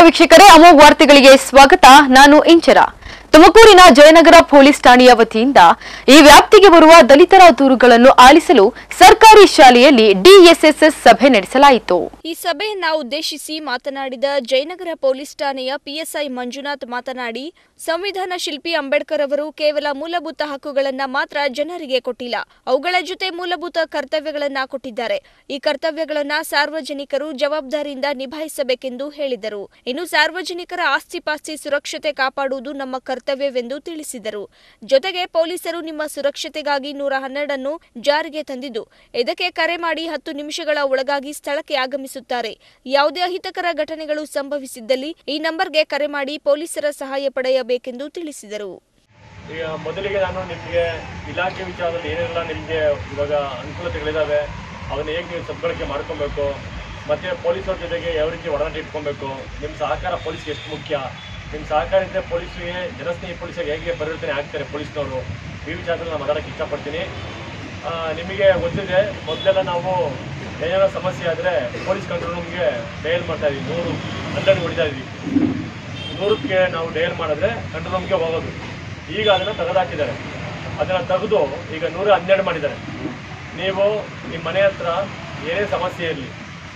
ವೀಕ್ಷಕರೇ ಅಮೋಘ್ ವಾರ್ತೆಗಳಿಗೆ ಸ್ವಾಗತ ನಾನು ಇಂಚರ ತುಮಕೂರಿನ ಜಯನಗರ ಪೊಲೀಸ್ ಠಾಣೆಯ ವತಿಯಿಂದ ಈ ವ್ಯಾಪ್ತಿಗೆ ಬರುವ ದಲಿತರ ದೂರುಗಳನ್ನು ಆಲಿಸಲು ಸರ್ಕಾರಿ ಶಾಲೆಯಲ್ಲಿ ಡಿಎಸ್ಎಸ್ಎಸ್ ಸಭೆ ನಡೆಸಲಾಯಿತು ಈ ಸಭೆಯನ್ನ ಉದ್ದೇಶಿಸಿ ಮಾತನಾಡಿದ ಜಯನಗರ ಪೊಲೀಸ್ ಠಾಣೆಯ ಪಿಎಸ್ಐ ಮಂಜುನಾಥ್ ಮಾತನಾಡಿ ಸಂವಿಧಾನ ಶಿಲ್ಪಿ ಅಂಬೇಡ್ಕರ್ ಅವರು ಕೇವಲ ಮೂಲಭೂತ ಹಕ್ಕುಗಳನ್ನ ಮಾತ್ರ ಜನರಿಗೆ ಕೊಟ್ಟಿಲ್ಲ ಅವುಗಳ ಜೊತೆ ಮೂಲಭೂತ ಕರ್ತವ್ಯಗಳನ್ನ ಕೊಟ್ಟಿದ್ದಾರೆ ಈ ಕರ್ತವ್ಯಗಳನ್ನ ಸಾರ್ವಜನಿಕರು ಜವಾಬ್ದಾರಿಯಿಂದ ನಿಭಾಯಿಸಬೇಕೆಂದು ಹೇಳಿದರು ಇನ್ನು ಸಾರ್ವಜನಿಕರ ಆಸ್ತಿಪಾಸ್ತಿ ಸುರಕ್ಷತೆ ಕಾಪಾಡುವುದು ನಮ್ಮ ಕರ್ತವ್ಯವೆಂದು ತಿಳಿಸಿದರು ಜೊತೆಗೆ ಪೊಲೀಸರು ನಿಮ್ಮ ಸುರಕ್ಷತೆಗಾಗಿ ನೂರ ಹನ್ನೆರಡನ್ನು ಜಾರಿಗೆ ತಂದಿದ್ದು ಇದಕ್ಕೆ ಕರೆ ಮಾಡಿ ಹತ್ತು ನಿಮಿಷಗಳ ಒಳಗಾಗಿ ಸ್ಥಳಕ್ಕೆ ಆಗಮಿಸುತ್ತಾರೆ ಯಾವುದೇ ಅಹಿತಕರ ಘಟನೆಗಳು ಸಂಭವಿಸಿದ್ದಲ್ಲಿ ಈ ನಂಬರ್ಗೆ ಕರೆ ಮಾಡಿ ಪೊಲೀಸರ ಸಹಾಯ ಪಡೆಯಬೇಕೆಂದು ತಿಳಿಸಿದರು ಈಗ ಮೊದಲಿಗೆ ನಾನು ನಿಮಗೆ ಇಲಾಖೆ ವಿಚಾರದಲ್ಲಿ ಏನೆಲ್ಲ ನಿಮಗೆ ಇವಾಗ ಅನುಕೂಲತೆಗಳಿದ್ದಾವೆ ಅದನ್ನ ಹೇಗೆ ನೀವು ಸದ್ಬಳಕೆ ಮಾಡ್ಕೊಬೇಕು ಮತ್ತೆ ಪೊಲೀಸರ ಜೊತೆಗೆ ಯಾವ ರೀತಿ ಒಡನಾಟ ಇಟ್ಕೊಬೇಕು ನಿಮ್ಮ ಸಹಕಾರ ಪೊಲೀಸ್ಗೆ ಎಷ್ಟು ಮುಖ್ಯ ನಿಮ್ಮ ಸಹಕಾರ ಇದ್ದರೆ ಪೊಲೀಸ್ಗೆ ಜನಸ್ನೇಹಿ ಪೊಲೀಸಾಗಿ ಹೇಗೆ ಪರಿವರ್ತನೆ ಆಗ್ತಾರೆ ಪೊಲೀಸ್ನವರು ಈ ವಿಚಾರದಲ್ಲಿ ನಾನು ಮಾತಾಡೋಕ್ಕೆ ಇಷ್ಟಪಡ್ತೀನಿ ಆ, ನಿಮಗೆ ಗೊತ್ತಿದೆ ಮೊದಲೆಲ್ಲ ನಾವು ಏನಾರ ಸಮಸ್ಯೆ ಆದರೆ ಪೊಲೀಸ್ ಕಂಟ್ರೋಲ್ ರೂಮ್ಗೆ ಡಯಲ್ ಮಾಡ್ತಾ ಇದ್ವಿ ನೂರು ಹನ್ನೆರಡು ಹೊಡಿತಾ ಇದ್ವಿ ನೂರಕ್ಕೆ ನಾವು ಡಯಲ್ ಮಾಡಿದ್ರೆ ಕಂಟ್ರೋಲ್ ರೂಮ್ಗೆ ಹೋಗೋದು ಈಗ ಅದನ್ನು ತೆಗೆದಾಕಿದ್ದಾರೆ ಅದನ್ನು ತೆಗೆದು ಈಗ ನೂರ ಹನ್ನೆರಡು ಮಾಡಿದ್ದಾರೆ ನೀವು ನಿಮ್ಮ ಮನೆ ಹತ್ರ ಏನೇ ಸಮಸ್ಯೆ ಇರಲಿ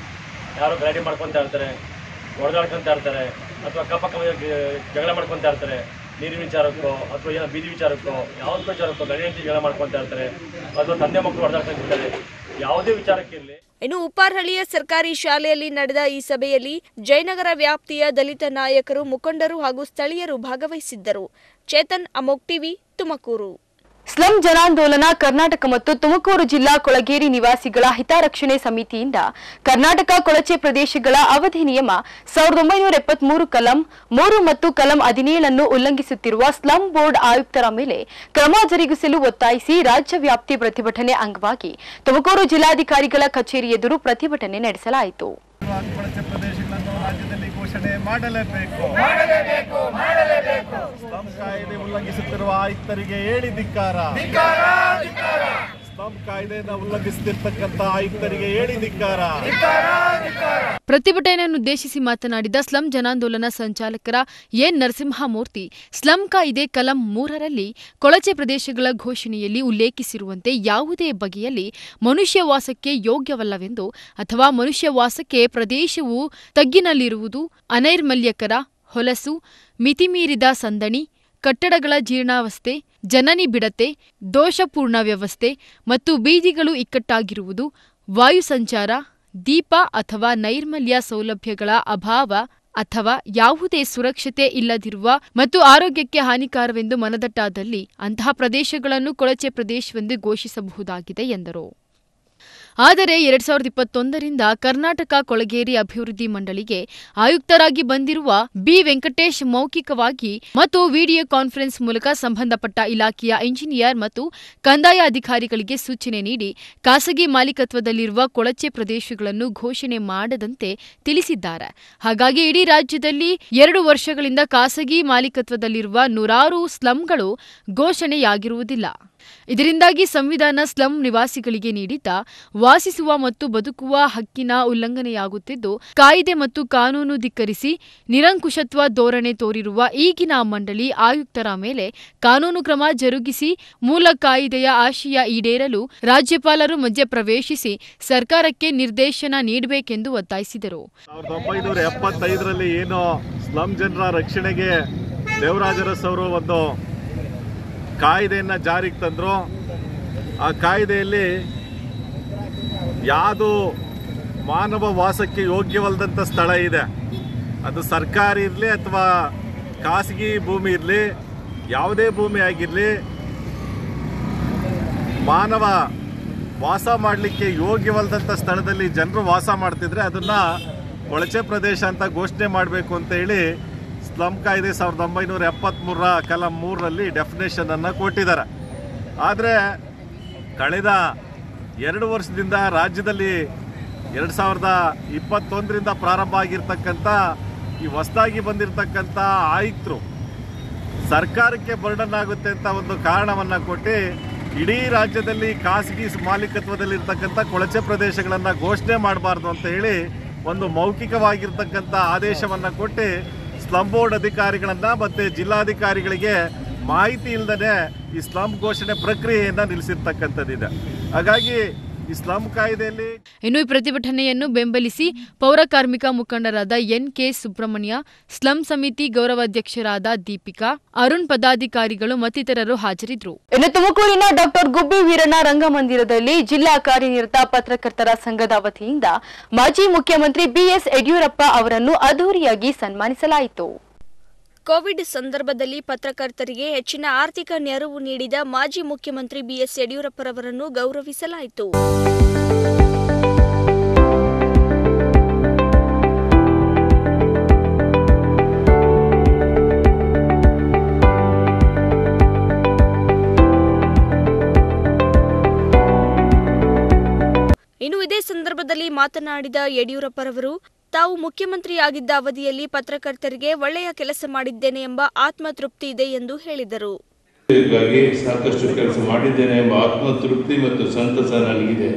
ಯಾರೋ ಗಲಾಟೆ ಮಾಡ್ಕೊತಾ ಇರ್ತಾರೆ ಹೊಡೆದಾಡ್ಕೊತಾ ಇರ್ತಾರೆ ಅಥವಾ ಅಕ್ಕಪಕ್ಕ ಮನೆಯಲ್ಲಿ ಜಗಳ ಮಾಡ್ಕೊತಾ ಇರ್ತಾರೆ ನೀರಿನ ವಿಚಾರಕ್ಕೋ ಅಥವಾ ಏನೋ ಬೀದಿ ವಿಚಾರಕ್ಕೋ ಯಾವುದೋ ವಿಚಾರಕ್ಕೋ ಗಂಡ ಹೆಂಡತಿ ಜಗಳ ಮಾಡ್ಕೊತಾ ಇರ್ತಾರೆ ಅಥವಾ ತಂದೆ ಮಕ್ಕಳು ಹೊಡೆದಾಡ್ಕೊಂಡಿರ್ತಾರೆ ಯಾವುದೇ ವಿಚಾರಕ್ಕಿರಲಿ ಇನ್ನು ಉಪ್ಪಾರಹಳ್ಳಿಯ ಸರ್ಕಾರಿ ಶಾಲೆಯಲ್ಲಿ ನಡೆದ ಈ ಸಭೆಯಲ್ಲಿ ಜಯನಗರ ವ್ಯಾಪ್ತಿಯ ದಲಿತ ನಾಯಕರು ಮುಖಂಡರು ಹಾಗೂ ಸ್ಥಳೀಯರು ಭಾಗವಹಿಸಿದ್ದರು ಚೇತನ್ ಅಮೋಕ್ ಟಿವಿ ತುಮಕೂರು ಸ್ಲಂ ಜನಾಂದೋಲನ ಕರ್ನಾಟಕ ಮತ್ತು ತುಮಕೂರು ಜಿಲ್ಲಾ ಕೊಳಗೇರಿ ನಿವಾಸಿಗಳ ಹಿತರಕ್ಷಣೆ ಸಮಿತಿಯಿಂದ ಕರ್ನಾಟಕ ಕೊಳಚೆ ಪ್ರದೇಶಗಳ ಅವಧಿ ನಿಯಮ ಸಾವಿರದ ಒಂಬೈನೂರ ಎಪ್ಪತ್ಮೂರು ಕಲಂ ಮೂರು ಮತ್ತು ಕಲಂ ಹದಿನೇಳನ್ನು ಉಲ್ಲಂಘಿಸುತ್ತಿರುವ ಸ್ಲಂ ಬೋರ್ಡ್ ಆಯುಕ್ತರ ಮೇಲೆ ಕ್ರಮ ಜರುಗಿಸಲು ಒತ್ತಾಯಿಸಿ ರಾಜ್ಯ ವ್ಯಾಪ್ತಿ ಪ್ರತಿಭಟನೆ ಅಂಗವಾಗಿ ತುಮಕೂರು ಜಿಲ್ಲಾಧಿಕಾರಿಗಳ ಕಚೇರಿ ಎದುರು ಪ್ರತಿಭಟನೆ ನಡೆಸಲಾಯಿತು ಕೊಳಚೆ ಪ್ರದೇಶಗಳನ್ನು ರಾಜ್ಯದಲ್ಲಿ ಘೋಷಣೆ ಮಾಡಲೇಬೇಕು ಸ್ಲಂ ಕಾಯ್ದೆ ಉಲ್ಲಂಘಿಸುತ್ತಿರುವ ಆಯುಕ್ತರಿಗೆ ಹೇಳಿ ಧಿಕ್ಕಾರ ಸ್ಲಂ ಕಾಯ್ದೆಯನ್ನು ಉಲ್ಲಂಘಿಸುತ್ತಿರ್ತಕ್ಕಂಥ ಆಯುಕ್ತರಿಗೆ ಹೇಳಿ ಧಿಕ್ಕಾರ ಪ್ರತಿಭಟನೆಯನ್ನು ಉದ್ದೇಶಿಸಿ ಮಾತನಾಡಿದ ಸ್ಲಂ ಜನಾಂದೋಲನ ಸಂಚಾಲಕರ ಎನ್ ನರಸಿಂಹಮೂರ್ತಿ ಸ್ಲಂ ಕಾಯ್ದೆ ಕಲಂ ಮೂರರಲ್ಲಿ ಕೊಳಚೆ ಪ್ರದೇಶಗಳ ಘೋಷಣೆಯಲ್ಲಿ ಉಲ್ಲೇಖಿಸಿರುವಂತೆ ಯಾವುದೇ ಬಗೆಯಲ್ಲಿ ಮನುಷ್ಯ ವಾಸಕ್ಕೆ ಯೋಗ್ಯವಲ್ಲವೆಂದು ಅಥವಾ ಮನುಷ್ಯ ವಾಸಕ್ಕೆ ಪ್ರದೇಶವು ತಗ್ಗಿನಲ್ಲಿರುವುದು ಅನೈರ್ಮಲ್ಯಕರ ಹೊಲಸು ಮಿತಿಮೀರಿದ ಸಂದಣಿ ಕಟ್ಟಡಗಳ ಜೀರ್ಣಾವಸ್ಥೆ ಜನನಿ ಬಿಡತೆ ದೋಷಪೂರ್ಣ ವ್ಯವಸ್ಥೆ ಮತ್ತು ಬೀದಿಗಳು ಇಕ್ಕಟ್ಟಾಗಿರುವುದು ವಾಯು ಸಂಚಾರ ದೀಪ ಅಥವಾ ನೈರ್ಮಲ್ಯ ಸೌಲಭ್ಯಗಳ ಅಭಾವ ಅಥವಾ ಯಾವುದೇ ಸುರಕ್ಷತೆ ಇಲ್ಲದಿರುವ ಮತ್ತು ಆರೋಗ್ಯಕ್ಕೆ ಹಾನಿಕಾರವೆಂದು ಮನದಟ್ಟಾದಲ್ಲಿ ಅಂತಹ ಪ್ರದೇಶಗಳನ್ನು ಕೊಳಚೆ ಪ್ರದೇಶವೆಂದು ಘೋಷಿಸಬಹುದಾಗಿದೆ ಎಂದರು ಆದರೆ ಎರಡ್ ಸಾವಿರದ ಇಪ್ಪತ್ತೊಂದರಿಂದ ಕರ್ನಾಟಕ ಕೊಳಗೇರಿ ಅಭಿವೃದ್ಧಿ ಮಂಡಳಿಗೆ ಆಯುಕ್ತರಾಗಿ ಬಂದಿರುವ ಬಿ ವೆಂಕಟೇಶ್ ಮೌಖಿಕವಾಗಿ ಮತ್ತು ವಿಡಿಯೋ ಕಾನ್ಫರೆನ್ಸ್ ಮೂಲಕ ಸಂಬಂಧಪಟ್ಟ ಇಲಾಖೆಯ ಇಂಜಿನಿಯರ್ ಮತ್ತು ಕಂದಾಯ ಅಧಿಕಾರಿಗಳಿಗೆ ಸೂಚನೆ ನೀಡಿ ಖಾಸಗಿ ಮಾಲೀಕತ್ವದಲ್ಲಿರುವ ಕೊಳಚೆ ಪ್ರದೇಶಗಳನ್ನು ಘೋಷಣೆ ಮಾಡದಂತೆ ತಿಳಿಸಿದ್ದಾರೆ ಹಾಗಾಗಿ ಇಡೀ ರಾಜ್ಯದಲ್ಲಿ ಎರಡು ವರ್ಷಗಳಿಂದ ಖಾಸಗಿ ಮಾಲೀಕತ್ವದಲ್ಲಿರುವ ನೂರಾರು ಸ್ಲಂಗಳು ಘೋಷಣೆಯಾಗಿರುವುದಿಲ್ಲ ಇದರಿಂದಾಗಿ ಸಂವಿಧಾನ ಸ್ಲಂ ನಿವಾಸಿಗಳಿಗೆ ನೀಡಿದ್ದ ವಾಸಿಸುವ ಮತ್ತು ಬದುಕುವ ಹಕ್ಕಿನ ಉಲ್ಲಂಘನೆಯಾಗುತ್ತಿದ್ದು ಕಾಯ್ದೆ ಮತ್ತು ಕಾನೂನು ಧಿಕ್ಕರಿಸಿ ನಿರಂಕುಶತ್ವ ಧೋರಣೆ ತೋರಿರುವ ಈಗಿನ ಮಂಡಳಿ ಆಯುಕ್ತರ ಮೇಲೆ ಕಾನೂನು ಕ್ರಮ ಜರುಗಿಸಿ ಮೂಲ ಕಾಯ್ದೆಯ ಆಶಯ ಈಡೇರಲು ರಾಜ್ಯಪಾಲರು ಮಧ್ಯಪ್ರವೇಶಿಸಿ ಸರ್ಕಾರಕ್ಕೆ ನಿರ್ದೇಶನ ನೀಡಬೇಕೆಂದು ಒತ್ತಾಯಿಸಿದರು ಸಾವಿರದ ಒಂಬೈನೂರ ಎಪ್ಪತ್ತೈದರಲ್ಲಿ ಏನು ಸ್ಲಂ ಜನರ ರಕ್ಷಣೆಗೆ ದೇವರಾಜರಸ್ ಅವರು ಒಂದು ಕಾಯ್ದೆಯನ್ನು ಜಾರಿಗೆ ತಂದರು ಆ ಕಾಯ್ದೆಯಲ್ಲಿ ಯಾವುದು ಮಾನವ ವಾಸಕ್ಕೆ ಯೋಗ್ಯವಲ್ಲದಂಥ ಸ್ಥಳ ಇದೆ ಅದು ಸರ್ಕಾರಿ ಇರಲಿ ಅಥವಾ ಖಾಸಗಿ ಭೂಮಿ ಇರಲಿ ಯಾವುದೇ ಭೂಮಿ ಆಗಿರಲಿ ಮಾನವ ವಾಸ ಮಾಡಲಿಕ್ಕೆ ಯೋಗ್ಯವಲ್ಲದಂಥ ಸ್ಥಳದಲ್ಲಿ ಜನರು ವಾಸ ಮಾಡ್ತಿದ್ರೆ ಅದನ್ನು ಕೊಳಚೆ ಪ್ರದೇಶ ಅಂತ ಘೋಷಣೆ ಮಾಡಬೇಕು ಅಂತ ಹೇಳಿ ಸ್ಲಂ ಕಾಯ್ದೆ ಸಾವಿರದ ಒಂಬೈನೂರ ಎಪ್ಪತ್ತ್ಮೂರರ ಕಲಂ ಮೂರರಲ್ಲಿ ಡೆಫಿನೇಷನನ್ನು ಕೊಟ್ಟಿದ್ದಾರೆ ಆದರೆ ಕಳೆದ ಎರಡು ವರ್ಷದಿಂದ ರಾಜ್ಯದಲ್ಲಿ ಎರಡು ಸಾವಿರದ ಇಪ್ಪತ್ತೊಂದರಿಂದ ಪ್ರಾರಂಭ ಆಗಿರ್ತಕ್ಕಂಥ ಈ ಹೊಸದಾಗಿ ಬಂದಿರತಕ್ಕಂಥ ಆಯುಕ್ತರು ಸರ್ಕಾರಕ್ಕೆ ಬರ್ಡನ್ ಆಗುತ್ತೆ ಅಂತ ಒಂದು ಕಾರಣವನ್ನ ಕೊಟ್ಟು ಇಡೀ ರಾಜ್ಯದಲ್ಲಿ ಖಾಸಗಿ ಮಾಲೀಕತ್ವದಲ್ಲಿರ್ತಕ್ಕಂಥ ಕೊಳಚೆ ಪ್ರದೇಶಗಳನ್ನು ಘೋಷಣೆ ಮಾಡಬಾರ್ದು ಅಂತ ಹೇಳಿ ಒಂದು ಮೌಖಿಕವಾಗಿರ್ತಕ್ಕಂಥ ಆದೇಶವನ್ನು ಕೊಟ್ಟು ಸ್ಲಮ್ ಬೋರ್ಡ್ ಅಧಿಕಾರಿಗಳನ್ನು ಮತ್ತು ಜಿಲ್ಲಾಧಿಕಾರಿಗಳಿಗೆ ಮಾಹಿತಿ ಇಲ್ಲದೇ ಈ ಸ್ಲಮ್ ಘೋಷಣೆ ಪ್ರಕ್ರಿಯೆಯನ್ನು ನಿಲ್ಲಿಸಿರ್ತಕ್ಕಂಥದ್ದಿದೆ ಹಾಗಾಗಿ ಈ ಸ್ಲಮ್ ಕಾಯ್ದೆಯಲ್ಲಿ ಇನ್ನು ಈ ಪ್ರತಿಭಟನೆಯನ್ನು ಬೆಂಬಲಿಸಿ ಪೌರ ಕಾರ್ಮಿಕ ಮುಖಂಡರಾದ ಎನ್ ಕೆ ಸುಬ್ರಹ್ಮಣ್ಯ ಸ್ಲಂ ಸಮಿತಿ ಗೌರವಾಧ್ಯಕ್ಷರಾದ ದೀಪಿಕಾ ಅರುಣ್ ಪದಾಧಿಕಾರಿಗಳು ಮತ್ತಿತರರು ಹಾಜರಿದ್ದರು ಇನ್ನು ತುಮಕೂರಿನ ಡಾಕ್ಟರ್ ಗುಬ್ಬಿ ವೀರಣ್ಣ ರಂಗಮಂದಿರದಲ್ಲಿ ಜಿಲ್ಲಾ ಕಾರ್ಯನಿರತ ಪತ್ರಕರ್ತರ ಸಂಘದ ವತಿಯಿಂದ ಮಾಜಿ ಮುಖ್ಯಮಂತ್ರಿ ಬಿಎಸ್ ಯಡಿಯೂರಪ್ಪ ಅವರನ್ನು ಅದ್ದೂರಿಯಾಗಿ ಸನ್ಮಾನಿಸಲಾಯಿತು ಕೋವಿಡ್ ಸಂದರ್ಭದಲ್ಲಿ ಪತ್ರಕರ್ತರಿಗೆ ಹೆಚ್ಚಿನ ಆರ್ಥಿಕ ನೆರವು ನೀಡಿದ ಮಾಜಿ ಮುಖ್ಯಮಂತ್ರಿ ಬಿಎಸ್ ಯಡಿಯೂರಪ್ಪರವರನ್ನು ಗೌರವಿಸಲಾಯಿತು ಇನ್ನು ಇದೇ ಸಂದರ್ಭದಲ್ಲಿ ಮಾತನಾಡಿದ ಯಡಿಯೂರಪ್ಪರವರು ತಾವು ಮುಖ್ಯಮಂತ್ರಿಯಾಗಿದ್ದ ಅವಧಿಯಲ್ಲಿ ಪತ್ರಕರ್ತರಿಗೆ ಒಳ್ಳೆಯ ಕೆಲಸ ಮಾಡಿದ್ದೇನೆ ಎಂಬ ಆತ್ಮತೃಪ್ತಿ ಇದೆ ಎಂದು ಹೇಳಿದರು ಗಾಗಿ ಸಾಕಷ್ಟು ಕೆಲಸ ಮಾಡಿದ್ದೇನೆ ಎಂಬ ಆತ್ಮತೃಪ್ತಿ ಮತ್ತು ಸಂತಸ ನನಗಿದೆ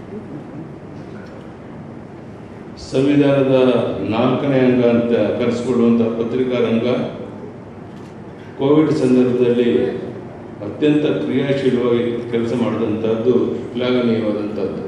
ಸಂವಿಧಾನದ ನಾಲ್ಕನೇ ಅಂಗ ಅಂತ ಕರೆಸಿಕೊಳ್ಳುವಂಥ ಪತ್ರಿಕಾ ರಂಗ ಕೋವಿಡ್ ಸಂದರ್ಭದಲ್ಲಿ ಅತ್ಯಂತ ಕ್ರಿಯಾಶೀಲವಾಗಿ ಕೆಲಸ ಮಾಡಿದಂಥದ್ದು ಶ್ಲಾಘನೀಯವಾದಂಥದ್ದು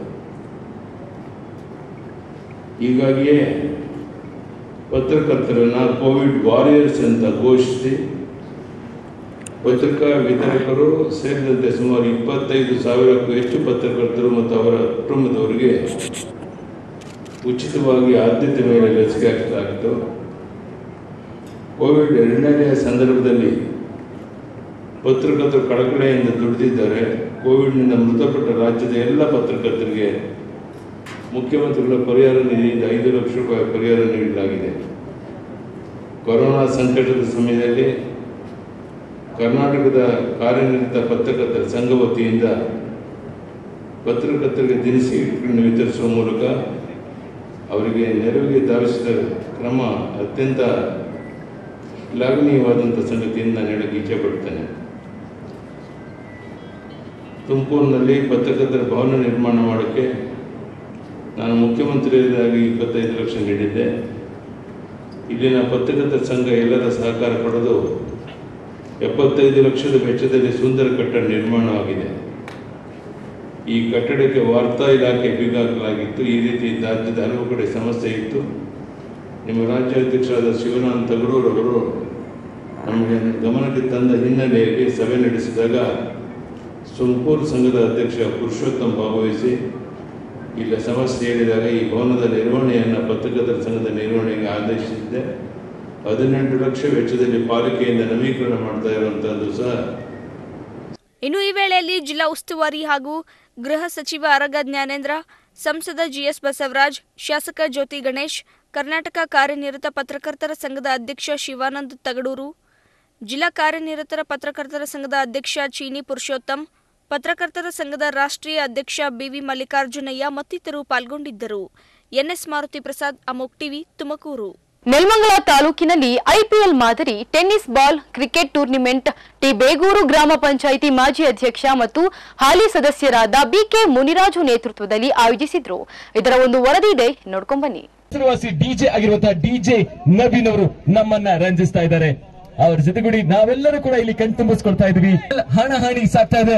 ಹೀಗಾಗಿಯೇ ಪತ್ರಕರ್ತರನ್ನ ಕೋವಿಡ್ ವಾರಿಯರ್ಸ್ ಅಂತ ಘೋಷಿಸಿ ಪತ್ರಿಕಾ ವಿತರಕರು ಸೇರಿದಂತೆ ಸುಮಾರು ಇಪ್ಪತ್ತೈದು ಸಾವಿರಕ್ಕೂ ಹೆಚ್ಚು ಪತ್ರಕರ್ತರು ಮತ್ತು ಅವರ ಕುಟುಂಬದವರಿಗೆ ಉಚಿತವಾಗಿ ಆದ್ಯತೆ ಮೇಲೆ ಲಸಿಕೆ ಹಾಕಲಾಗಿತ್ತು ಕೋವಿಡ್ ಎರಡನೆಯ ಸಂದರ್ಭದಲ್ಲಿ ಪತ್ರಕರ್ತರು ಕಳಕಳೆಯಿಂದ ದುಡಿದಿದ್ದಾರೆ ಕೋವಿಡ್ನಿಂದ ಮೃತಪಟ್ಟ ರಾಜ್ಯದ ಎಲ್ಲ ಪತ್ರಕರ್ತರಿಗೆ ಮುಖ್ಯಮಂತ್ರಿಗಳ ಪರಿಹಾರ ನಿಧಿಯಿಂದ ಐದು ಲಕ್ಷ ರೂಪಾಯಿ ಪರಿಹಾರ ನೀಡಲಾಗಿದೆ ಕೊರೋನಾ ಸಂಕಟದ ಸಮಯದಲ್ಲಿ ಕರ್ನಾಟಕದ ಕಾರ್ಯನಿರತ ಪತ್ರಕರ್ತರ ಸಂಘ ವತಿಯಿಂದ ಪತ್ರಕರ್ತರಿಗೆ ದಿನಸಿಗಳನ್ನು ವಿತರಿಸುವ ಮೂಲಕ ಅವರಿಗೆ ನೆರವಿಗೆ ಧಾವಿಸಿದ ಕ್ರಮ ಅತ್ಯಂತ ಶ್ಲಾಘನೀಯವಾದಂಥ ಸಂಗತಿಯನ್ನು ನಾನು ಹೇಳಕ್ಕೆ ಇಚ್ಛೆಪಡ್ತೇನೆ ತುಮಕೂರಿನಲ್ಲಿ ಪತ್ರಕರ್ತರ ಭವನ ನಿರ್ಮಾಣ ಮಾಡೋಕ್ಕೆ ನಾನು ಮುಖ್ಯಮಂತ್ರಿಯಾಗಿ ಇಪ್ಪತ್ತೈದು ಲಕ್ಷ ನೀಡಿದ್ದೆ ಇಲ್ಲಿನ ಪತ್ರಕರ್ತರ ಸಂಘ ಎಲ್ಲರ ಸಹಕಾರ ಪಡೆದು ಎಪ್ಪತ್ತೈದು ಲಕ್ಷದ ವೆಚ್ಚದಲ್ಲಿ ಸುಂದರ ಕಟ್ಟಡ ನಿರ್ಮಾಣವಾಗಿದೆ ಈ ಕಟ್ಟಡಕ್ಕೆ ವಾರ್ತಾ ಇಲಾಖೆ ಬೀಗ ಹಾಕಲಾಗಿತ್ತು ಈ ರೀತಿ ರಾಜ್ಯದ ಹಲವು ಕಡೆ ಸಮಸ್ಯೆ ಇತ್ತು ನಿಮ್ಮ ರಾಜ್ಯಾಧ್ಯಕ್ಷರಾದ ಶಿವನಾಥ್ ತಗರೂರವರು ನಮಗೆ ಗಮನಕ್ಕೆ ತಂದ ಹಿನ್ನೆಲೆಯಲ್ಲಿ ಸಭೆ ನಡೆಸಿದಾಗ ತುಮಕೂರು ಸಂಘದ ಅಧ್ಯಕ್ಷ ಪುರುಷೋತ್ತಮ್ ಭಾಗವಹಿಸಿ ಇಲ್ಲ ಸಮಸ್ಯೆ ಹೇಳಿದಾಗ ಈ ಭವನದ ನಿರ್ವಹಣೆಯನ್ನು ಪತ್ರಕರ್ತರ ಸಂಘದ ನಿರ್ವಹಣೆಗೆ ಆದೇಶಿಸಿದ್ದೆ ಹದಿನೆಂಟು ಲಕ್ಷ ವೆಚ್ಚದಲ್ಲಿ ಪಾಲಿಕೆಯಿಂದ ನವೀಕರಣ ಮಾಡ್ತಾ ಇರುವಂತಹದ್ದು ಸಹ ಇನ್ನು ಈ ವೇಳೆಯಲ್ಲಿ ಜಿಲ್ಲಾ ಉಸ್ತುವಾರಿ ಹಾಗೂ ಗೃಹ ಸಚಿವ ಅರಗ ಜ್ಞಾನೇಂದ್ರ ಸಂಸದ ಜಿಎಸ್ ಬಸವರಾಜ್ ಶಾಸಕ ಜ್ಯೋತಿ ಗಣೇಶ್ ಕರ್ನಾಟಕ ಕಾರ್ಯನಿರತ ಪತ್ರಕರ್ತರ ಸಂಘದ ಅಧ್ಯಕ್ಷ ಶಿವಾನಂದ್ ತಗಡೂರು ಜಿಲ್ಲಾ ಕಾರ್ಯನಿರತರ ಪತ್ರಕರ್ತರ ಸಂಘದ ಅಧ್ಯಕ್ಷ ಚೀನಿ ಪುರುಷೋತ್ತಮ್ ಪತ್ರಕರ್ತರ ಸಂಘದ ರಾಷ್ಟ್ರೀಯ ಅಧ್ಯಕ್ಷ ಬಿವಿ ಮಲ್ಲಿಕಾರ್ಜುನಯ್ಯ ಮತ್ತಿತರರು ಪಾಲ್ಗೊಂಡಿದ್ದರು ಎನ್ಎಸ್ ಮಾರುತಿ ಪ್ರಸಾದ್ ಅಮೋಕ್ ಟಿವಿ ತುಮಕೂರು ನೆಲಮಂಗಲ ತಾಲೂಕಿನಲ್ಲಿ ಐಪಿಎಲ್ ಮಾದರಿ tennis ball cricket tournament T Begur ಗ್ರಾಮ ಪಂಚಾಯಿತಿ ಮಾಜಿ ಅಧ್ಯಕ್ಷ ಮತ್ತು ಹಾಲಿ ಸದಸ್ಯರಾದ ಬಿಕೆ ಮುನಿರಾಜು ನೇತೃತ್ವದಲ್ಲಿ ಆಯೋಜಿಸಿದ್ರು ಇದರ ಒಂದು ವರದಿ ಇದೆ ನೋಡ್ಕೊಂಡ್ ಬನ್ನಿ ಹೆಸರುವಾಸಿ ಡಿಜೆ ಆಗಿರುವಂತಹ ಡಿಜೆ ನವೀನ್ ಅವರು ನಮ್ಮನ್ನ ರಂಜಿಸ್ತಾ ಇದ್ದಾರೆ ಅವರ ಜೊತೆಗೂಡಿ ನಾವೆಲ್ಲರೂ ಕೂಡ ಇಲ್ಲಿ ಕಣ್ತುಂಬಿಸ್ಕೊಳ್ತಾ ಇದ್ವಿ ಹಣಹಾಣಿ ಸಾಕ್ತಾ ಇದೆ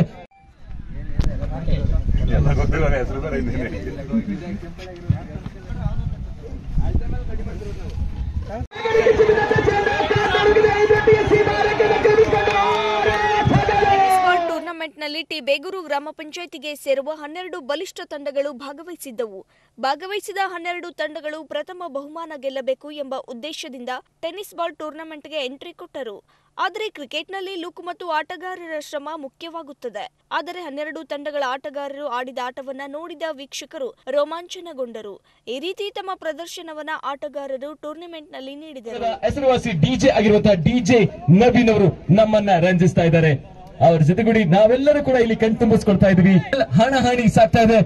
ಟೆನ್ನಿಸ್ ಬಾಲ್ ಟೂರ್ನಮೆಂಟ್ನಲ್ಲಿ ಟಿ ಬೇಗೂರು ಗ್ರಾಮ ಪಂಚಾಯಿತಿಗೆ ಸೇರುವ ಹನ್ನೆರಡು ಬಲಿಷ್ಠ ತಂಡಗಳು ಭಾಗವಹಿಸಿದ್ದವು ಭಾಗವಹಿಸಿದ ಹನ್ನೆರಡು ತಂಡಗಳು ಪ್ರಥಮ ಬಹುಮಾನ ಗೆಲ್ಲಬೇಕು ಎಂಬ ಉದ್ದೇಶದಿಂದ ಟೆನ್ನಿಸ್ ಬಾಲ್ ಟೂರ್ನಮೆಂಟ್ಗೆ ಎಂಟ್ರಿ ಕೊಟ್ಟರು ಆದರೆ ಕ್ರಿಕೆಟ್ನಲ್ಲಿ ಲುಕ್ ಮತ್ತು ಆಟಗಾರರ ಶ್ರಮ ಮುಖ್ಯವಾಗುತ್ತದೆ ಆದರೆ ಹನ್ನೆರಡು ತಂಡಗಳ ಆಟಗಾರರು ಆಡಿದ ಆಟವನ್ನ ನೋಡಿದ ವೀಕ್ಷಕರು ರೋಮಾಂಚನಗೊಂಡರು ಈ ರೀತಿ ತಮ್ಮ ಪ್ರದರ್ಶನವನ್ನ ಆಟಗಾರರು ಟೂರ್ನಿಮೆಂಟ್ನಲ್ಲಿ ನೀಡಿದರು ಹೆಸರುವಾಸಿ ಡಿಜೆ ಆಗಿರುವಂತಹ ಡಿಜೆ ನವೀನ್ ಅವರು ನಮ್ಮನ್ನ ರಂಜಿಸ್ತಾ ಇದ್ದಾರೆ ಅವರ ಜೊತೆಗೂಡಿ ನಾವೆಲ್ಲರೂ ಕೂಡ ಇಲ್ಲಿ ಕಣ್ತುಂಬಿಸ್ಕೊಳ್ತಾ ಇದ್ವಿ ಹಣಹಾಣಿ ಸಾಕ್ತಾ ಇದೆ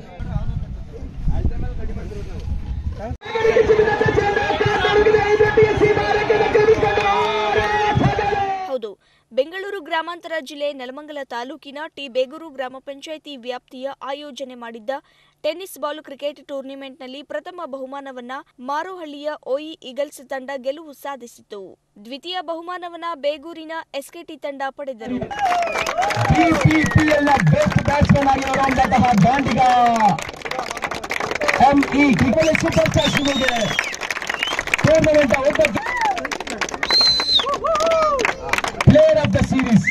ಹೌದು ಬೆಂಗಳೂರು ಗ್ರಾಮಾಂತರ ಜಿಲ್ಲೆ ನೆಲಮಂಗಲ ತಾಲೂಕಿನ ಟಿ ಬೇಗೂರು ಗ್ರಾಮ ಪಂಚಾಯಿತಿ ವ್ಯಾಪ್ತಿಯ ಆಯೋಜನೆ ಮಾಡಿದ್ದ ಟೆನ್ನಿಸ್ ಬಾಲ್ ಕ್ರಿಕೆಟ್ ಟೂರ್ನಿಮೆಂಟ್ನಲ್ಲಿ ಪ್ರಥಮ ಬಹುಮಾನವನ್ನ ಮಾರೋಹಳ್ಳಿಯ ಓಯಿ ಈಗಲ್ಸ್ ತಂಡ ಗೆಲುವು ಸಾಧಿಸಿತು ದ್ವಿತೀಯ ಬಹುಮಾನವನ್ನ ಬೇಗೂರಿನ ಎಸ್ಕೆಟಿ ತಂಡ ಪಡೆದರು ಬಿಪಿಪಿಎಲ್ ನ ಬೆಸ್ಟ್ ಬ್ಯಾಟ್ಸ್ಮನ್ ಆಗಿರುವಂತಹ ದಾಂಡಿಗ ಎಂಇ ಕ್ರಿಕೆಟ್ ಸೂಪರ್ ಸ್ಟಾರ್ ಶಿವಗೆ ಟೂರ್ನಮೆಂಟ್ ಒಬ್ಬ player of the series